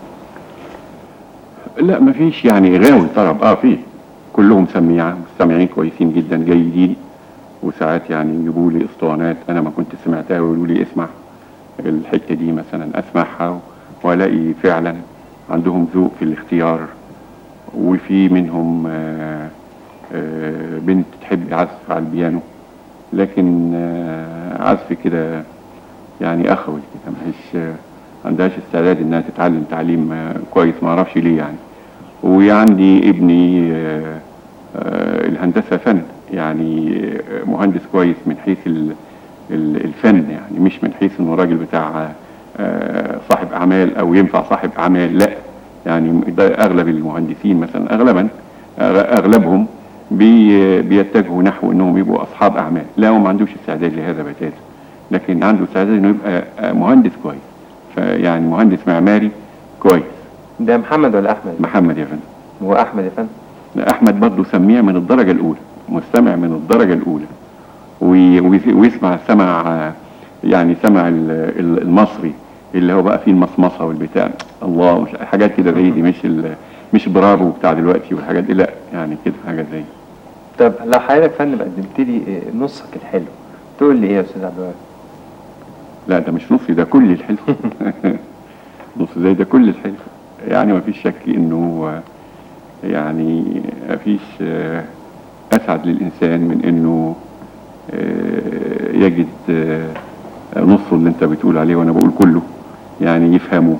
لا مفيش يعني غاوي طرب اه فيه كلهم سميعة مستمعين كويسين جدا جيدين وساعات يعني يجيبوا لي اسطوانات انا ما كنت سمعتها ويقولوا لي اسمع الحتة دي مثلا اسمعها والاقي فعلا عندهم ذوق في الاختيار وفي منهم آه آه بنت تحب العزف على البيانو لكن آه عزف كده يعني اخوي كده مش آه عندهاش استعداد انها تتعلم تعليم آه كويس ما اعرفش ليه يعني وعندي ابني آه آه الهندسه فن يعني آه مهندس كويس من حيث ال- ال- الفن يعني مش من حيث انه راجل بتاع آه صاحب اعمال او ينفع صاحب اعمال لا يعني ده اغلب المهندسين مثلا اغلبا أغ- اغلبهم بي بيتجهوا نحو انهم يبقوا اصحاب اعمال لا هو ما عندوش استعداد لهذا بتاتا لكن عنده استعداد انه يبقى آه، مهندس كويس فيعني مهندس معماري كويس ده محمد ولا احمد محمد يا فندم هو احمد يا فندم لا، احمد برضه سميع من الدرجه الاولى مستمع من الدرجه الاولى وي- وي- ويسمع سمع آه، يعني سمع ال- ال- المصري اللي هو بقى فيه المصمصه والبتاع الله مش حاجات كده زي دي مش ال- مش برافو بتاع دلوقتي والحاجات دي لا يعني كده حاجه زي طب لو حضرتك يا فندم قدمت لي إيه نصك الحلو تقول لي ايه يا استاذ عبد الوهاب لا ده مش نصي ده كل الحلو نص زي ده كل الحلو يعني ما فيش شك انه آه، يعني ما فيش آه، اسعد للانسان من انه آه، يجد آه، نصه اللي انت بتقول عليه وانا بقول كله يعني يفهمه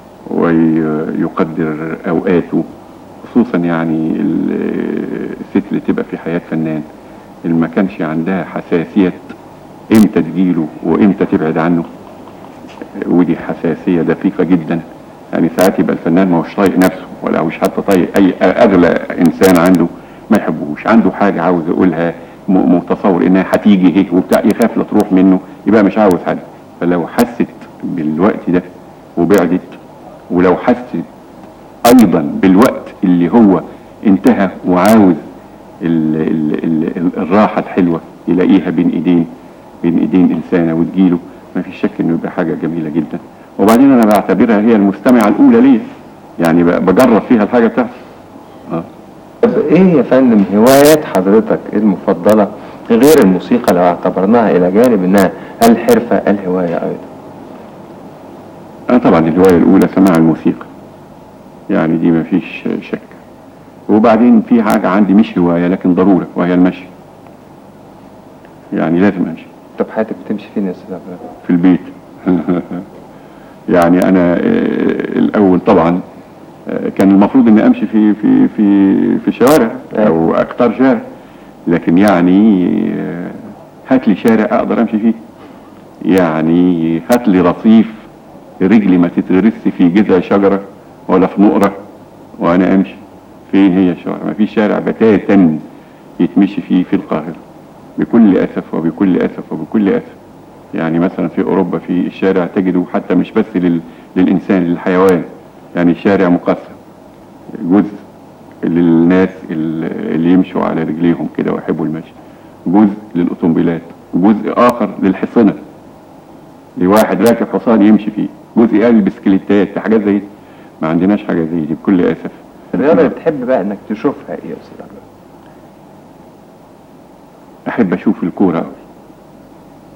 ويقدر اوقاته خصوصا يعني ال- الست اللي تبقى في حياة فنان اللي ما كانش عندها حساسية امتى تجيله وامتى تبعد عنه ودي حساسية دقيقة جدا يعني ساعات يبقى الفنان ما هوش طايق نفسه ولا هوش حتى طايق اي اغلى انسان عنده ما يحبوش عنده حاجة عاوز يقولها م- متصور انها هتيجي هيك وبتاع يخاف لا تروح منه يبقى مش عاوز حد فلو حست بالوقت ده وبعدت ولو حست ايضا بالوقت اللي هو انتهى وعاوز ال ال ال ال الراحة الحلوة يلاقيها بين ايدين بين ايدين انسانة وتجيله ما فيش شك انه يبقى حاجة جميلة جدا وبعدين انا بعتبرها هي المستمعة الاولى ليا يعني ب- بجرب فيها الحاجة بتاعتي اه طب ايه يا فندم هوايات حضرتك المفضلة غير الموسيقى لو اعتبرناها الى جانب انها الحرفة الهواية ايضا أنا طبعا الهواية الأولى سماع الموسيقى يعني دي ما فيش شك وبعدين في حاجة عندي مش هواية لكن ضرورة وهي المشي يعني لازم أمشي طب حياتك بتمشي فين يا استاذ عبد الوهاب في البيت يعني أنا آه، الأول طبعا آه، كان المفروض إني أمشي في في في في شوارع أو أختار شارع لكن يعني آه، هات لي شارع أقدر أمشي فيه يعني هات لي رصيف رجلي ما تتغرس في جذع شجرة ولا في نقرة وأنا أمشي فين هي الشوارع ما في شارع بتاتا يتمشي فيه في القاهرة بكل أسف وبكل أسف وبكل أسف يعني مثلا في أوروبا في الشارع تجده حتى مش بس لل... للإنسان للحيوان يعني شارع مقسم جزء للناس ال- اللي يمشوا على رجليهم كده ويحبوا المشي جزء للأوتومبيلات جزء آخر للحصنة لواحد راكب حصان يمشي فيه جزء قال البسكليتات في حاجات زي دي ما عندناش حاجة زي دي بكل أسف الرياضة اللي بتحب بقى انك تشوفها ايه يا استاذ عبد الوهاب أحب أشوف الكورة أوي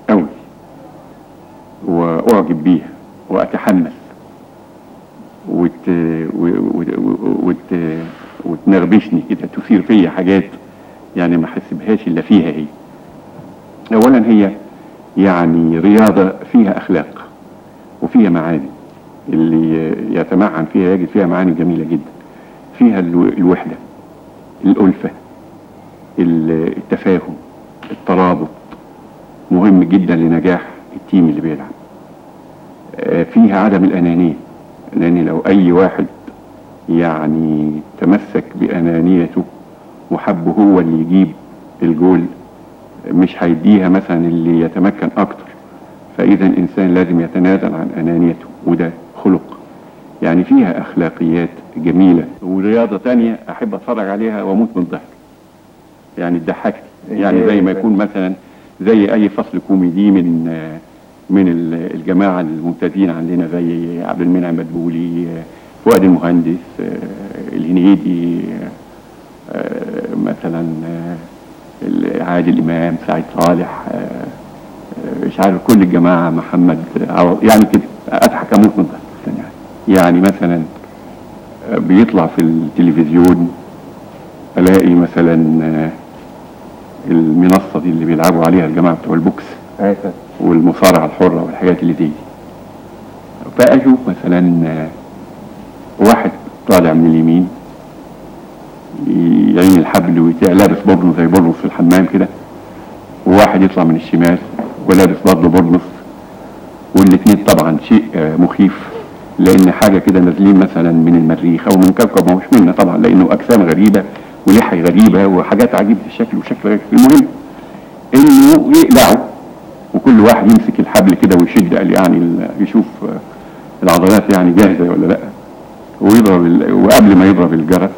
واعجب بيها واتحمس وت... و- و- و- وت... وتنغبشني كده تثير فيا حاجات يعني ما احسبهاش الا فيها هي اولا هي يعني رياضه فيها اخلاق وفيها معاني اللي يتمعن فيها يجد فيها معاني جميله جدا فيها الو- الوحده الالفه ال- التفاهم الترابط مهم جدا لنجاح التيم اللي بيلعب آه، فيها عدم الانانيه لان لو اي واحد يعني تمسك بانانيته وحب هو اللي يجيب الجول مش هيديها مثلا اللي يتمكن اكتر فاذا الانسان لازم يتنازل عن انانيته وده خلق يعني فيها اخلاقيات جميله ورياضه تانية احب اتفرج عليها واموت من الضحك يعني تضحكني يعني زي ما يكون مثلا زي اي فصل كوميدي من آه، من ال- الجماعه الممتازين عندنا زي عبد المنعم مدبولي آه، فؤاد المهندس آه، الهنيدي آه، آه، مثلا آه، ال- عادل امام سعيد صالح آه، آه، مش عارف كل الجماعه محمد عوض يعني كده اضحك اموت من الضحك يعني يعني مثلا آه، بيطلع في التلفزيون الاقي مثلا آه، المنصه دي اللي بيلعبوا عليها الجماعه بتوع البوكس ايوه والمصارعه الحره والحاجات اللي زي دي فاشوف مثلا آه، واحد طالع من اليمين يعين الحبل ويتع لابس برنس زي برنس في الحمام كده وواحد يطلع من الشمال ولابس برضه برنس والاثنين طبعا شيء آه، مخيف لان حاجه كده نازلين مثلا من المريخ او من كوكب ما هوش منا طبعا لانه اجسام غريبه ولحي غريبه وحاجات عجيبه الشكل وشكل غريب المهم انه يقلعوا وكل واحد يمسك الحبل كده ويشد قال يعني ال- يشوف آه، العضلات يعني جاهزه ولا لا ويضرب ال- وقبل ما يضرب الجرس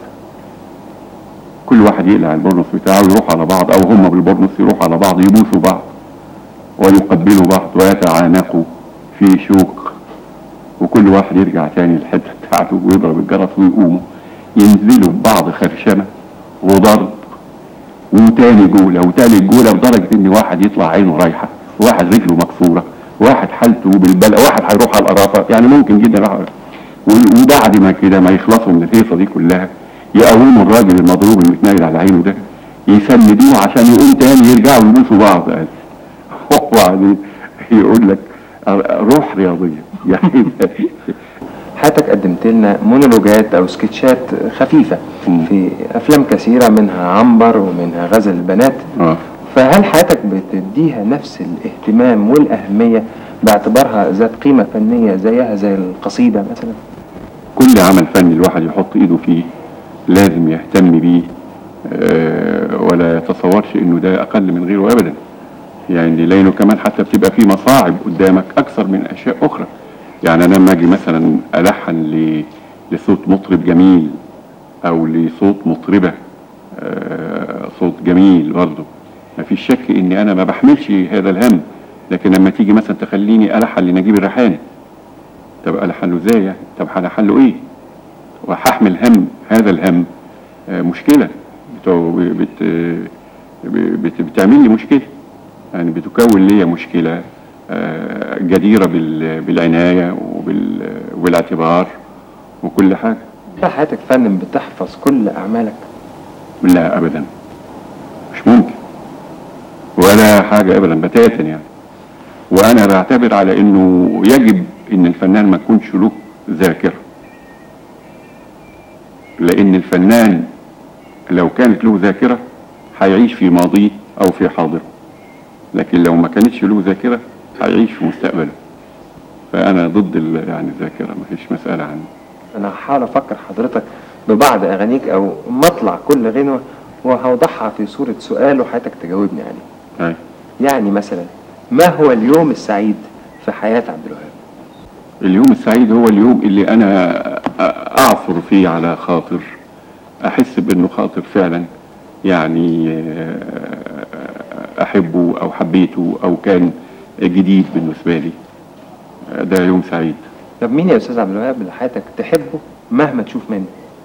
كل واحد يقلع البرنس بتاعه ويروح على بعض او هم بالبرنس يروحوا على بعض يبوسوا بعض ويقبلوا بعض ويتعانقوا في شوق وكل واحد يرجع تاني الحته بتاعته ويضرب الجرس ويقوموا ينزلوا بعض خرشمه وضرب وتاني جولة وتالت جولة لدرجة ان واحد يطلع عينه رايحة واحد رجله مكسورة واحد حالته بالبلع واحد هيروح على القرافة يعني ممكن جدا واحد و- وبعد ما كده ما يخلصوا من الهيصة دي كلها يقوموا الراجل المضروب المتنايل على عينه ده يسندوه عشان يقوم تاني يرجعوا يبوسوا بعض قال وبعدين يقول لك روح رياضية يعني حياتك قدمت لنا مونولوجات او سكتشات خفيفه مم. في افلام كثيره منها عنبر ومنها غزل البنات اه فهل حياتك بتديها نفس الاهتمام والاهميه باعتبارها ذات قيمه فنيه زيها زي القصيده مثلا كل عمل فني الواحد يحط ايده فيه لازم يهتم بيه آه، ولا يتصورش انه ده اقل من غيره ابدا يعني لانه كمان حتى بتبقى فيه مصاعب قدامك اكثر من اشياء اخرى يعني انا لما اجي مثلا الحن ل- لصوت مطرب جميل او لصوت مطربه آه، صوت جميل برضه ما فيش شك اني انا ما بحملش هذا الهم لكن لما تيجي مثلا تخليني الحن لنجيب الريحاني طب الحن له ازاي يعني طب هلحن له ايه وهحمل هم هذا الهم آه، مشكله بتو- بت بت بتعمل لي مشكله يعني بتكون لي مشكله آه، جديره بال- بالعنايه وبال- وبالاعتبار وكل حاجه هل حياتك فن بتحفظ كل اعمالك لا ابدا مش ممكن ولا حاجه ابدا بتاتا يعني وانا بعتبر على انه يجب ان الفنان ما يكونش له ذاكره لان الفنان لو كانت له ذاكره هيعيش في ماضيه او في حاضره لكن لو ما كانتش له ذاكره هيعيش في مستقبله فانا ضد ال- يعني الذاكره ما فيش مساله عن انا هحاول افكر حضرتك ببعض اغانيك او مطلع كل غنوه وهوضعها في صوره سؤال وحياتك تجاوبني عليه أي. يعني مثلا ما هو اليوم السعيد في حياه عبد الوهاب اليوم السعيد هو اليوم اللي انا اعثر فيه على خاطر احس بانه خاطر فعلا يعني آه، احبه او حبيته او كان جديد بالنسبه لي آه، ده يوم سعيد طب مين يا استاذ عبد الوهاب اللي حياتك تحبه مهما تشوف منه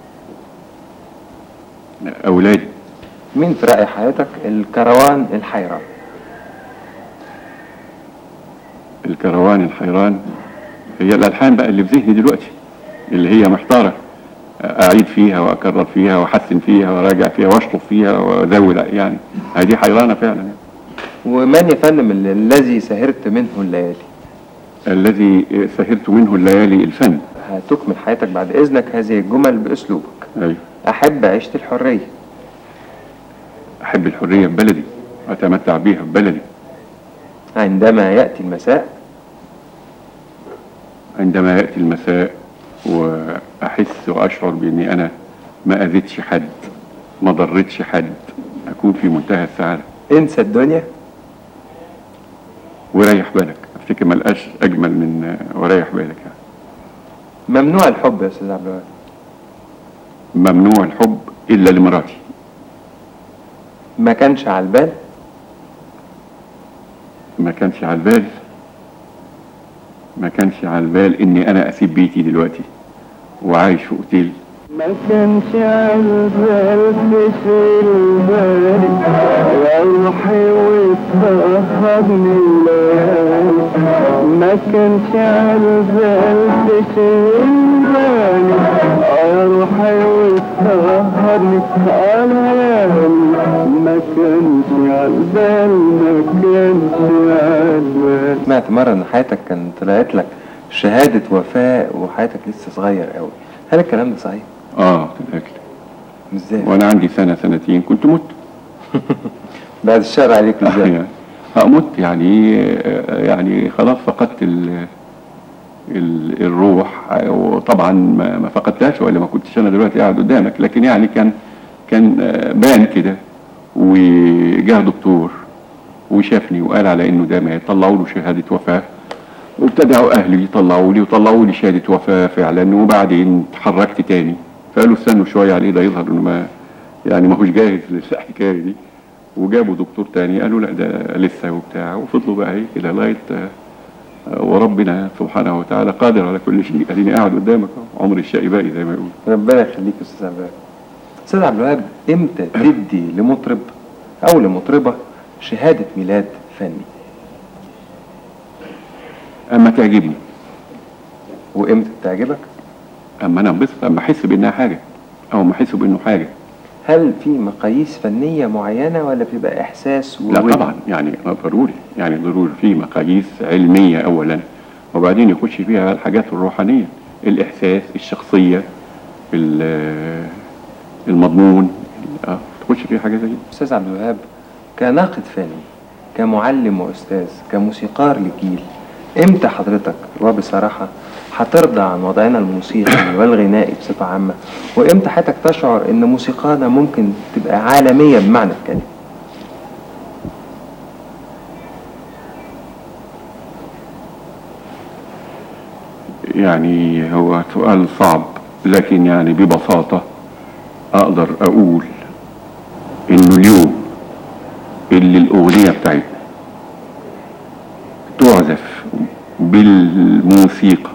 اولادي مين في راي حياتك الكروان الحيران الكروان الحيران هي الالحان بقى اللي في ذهني دلوقتي اللي هي محتاره اعيد فيها واكرر فيها واحسن فيها وراجع فيها واشطف فيها وازود يعني هذه حيرانه فعلا يعني. ومن يا فندم ال- الذي سهرت منه الليالي الذي سهرت منه الليالي الفن هتكمل حياتك بعد إذنك هذه الجمل بأسلوبك ايوه أحب عيشة الحرية احب الحريه في بلدي واتمتع بيها في بلدي عندما يأتي المساء عندما ياتي المساء واحس واشعر باني انا ما اذيتش حد ما ضرتش حد اكون في منتهى السعاده انسى الدنيا وريح بالك افتكر ما لقاش اجمل من آه، وريح بالك يعني. ممنوع الحب يا أستاذ عبد الوهاب ممنوع الحب الا لمراتي ما كانش على البال ما كانش على البال ما كانش على البال اني انا اسيب بيتي دلوقتي وعايش في اوتيل ما كانش عالبال تشيل بالي يا روحي وتفهمني الليالي ما كانش عالبال تشيل بالي يا روحي وتفهمني الليالي ما كانش عالبال ما كانش عالبال سمعت مرة إن حياتك كان طلعت لك شهادة وفاء وحياتك لسه صغير قوي هل الكلام ده صحيح؟ اه تتاكد ازاي؟ وانا عندي سنه سنتين كنت مت بعد الشر عليك ازاي؟ يعني اموت يعني آه، يعني خلاص فقدت ال ال الروح وطبعا ما ما فقدتهاش ولا ما كنتش انا دلوقتي قاعد قدامك لكن يعني كان كان آه، بان كده وجاء دكتور وشافني وقال على انه ده ما يطلعوا له شهاده وفاه وابتدعوا اهلي يطلعوا لي وطلعوا لي شهاده وفاه فعلا وبعدين اتحركت تاني فقالوا استنوا شويه عليه ده يظهر انه ما يعني ما هوش جاهز للحكايه دي وجابوا دكتور تاني قالوا لا ده لسه وبتاع وفضلوا بقى ايه كده لغايه آه، آه، وربنا سبحانه وتعالى قادر على كل شيء اديني قاعد قدامك أهو، عمر الشقي باقي زي ما يقول ربنا يخليك يا استاذ عبد الوهاب استاذ عبد الوهاب امتى تدي لمطرب او لمطربه شهاده ميلاد فني اما تعجبني وامتى تعجبك اما انا انبسط اما احس بانها حاجه او ما احس بانه حاجه هل في مقاييس فنيه معينه ولا بيبقى احساس لا وود؟ طبعا يعني ضروري يعني ضروري في مقاييس علميه اولا وبعدين يخش فيها الحاجات الروحانيه الاحساس الشخصيه ال- المضمون اه تخش فيها حاجه زي كده استاذ عبد الوهاب كناقد فني كمعلم واستاذ كموسيقار لجيل امتى حضرتك وبصراحه هترضى عن وضعنا الموسيقي والغنائي بصفه عامه وامتى حضرتك تشعر ان موسيقانا ممكن تبقى عالميه بمعنى الكلمه يعني هو سؤال صعب لكن يعني ببساطة أقدر أقول إنه اليوم اللي الأغنية بتاعتنا تعزف بالموسيقى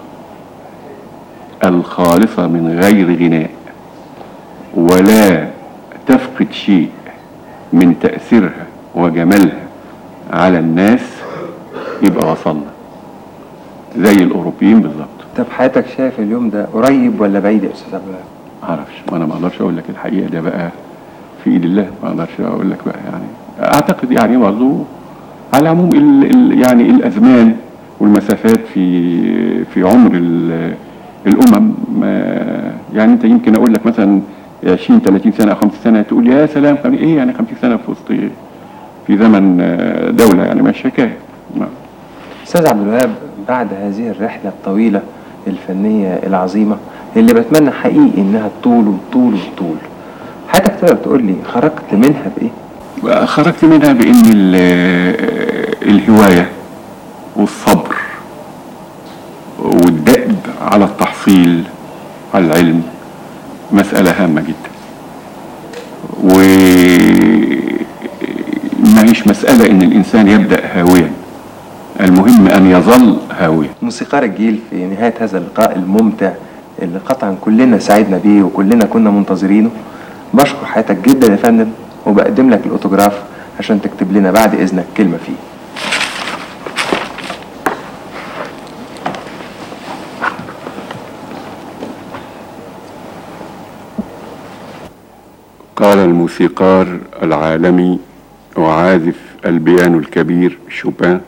الخالصة من غير غناء ولا تفقد شيء من تأثيرها وجمالها على الناس يبقى وصلنا زي الأوروبيين بالظبط طب حضرتك شايف اليوم ده قريب ولا بعيد يا استاذ عبد الوهاب معرفش وانا ما اقدرش اقول لك الحقيقه ده بقى في ايد الله ما اقدرش اقول لك بقى يعني اعتقد يعني برضه على العموم ال ال يعني الازمان والمسافات في في عمر ال- الامم ما يعني انت يمكن اقول لك مثلا 20 30 سنه او 50 سنه تقول يا سلام خم- ايه يعني 50 سنه في وسط في زمن آه، دوله يعني مش حكايه ما- استاذ عبد الوهاب بعد هذه الرحله الطويله الفنيه العظيمه اللي بتمنى حقيقي انها طول وطول وطول حضرتك تقدر تقول لي خرجت منها بايه خرجت منها بان ال- الهوايه والصبر والدأب على التحصيل على العلم مسألة هامة جدا و ما هيش مسألة ان الانسان يبدأ هاويا المهم ان يظل هاويا موسيقار الجيل في نهايه هذا اللقاء الممتع اللي قطعا كلنا سعدنا بيه وكلنا كنا منتظرينه بشكر حياتك جدا يا فندم وبقدم لك الاوتوجراف عشان تكتب لنا بعد اذنك كلمه فيه قال الموسيقار العالمي وعازف البيانو الكبير شوبان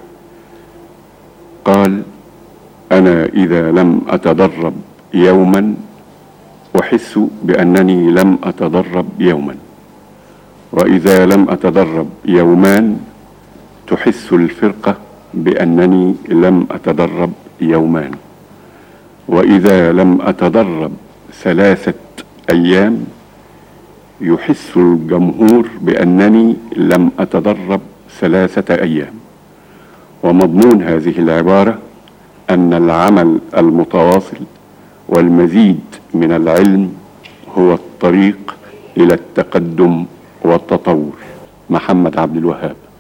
قال انا اذا لم اتدرب يوما احس بانني لم اتدرب يوما واذا لم اتدرب يومان تحس الفرقه بانني لم اتدرب يومان واذا لم اتدرب ثلاثه ايام يحس الجمهور بانني لم اتدرب ثلاثه ايام ومضمون هذه العباره ان العمل المتواصل والمزيد من العلم هو الطريق الى التقدم والتطور محمد عبد الوهاب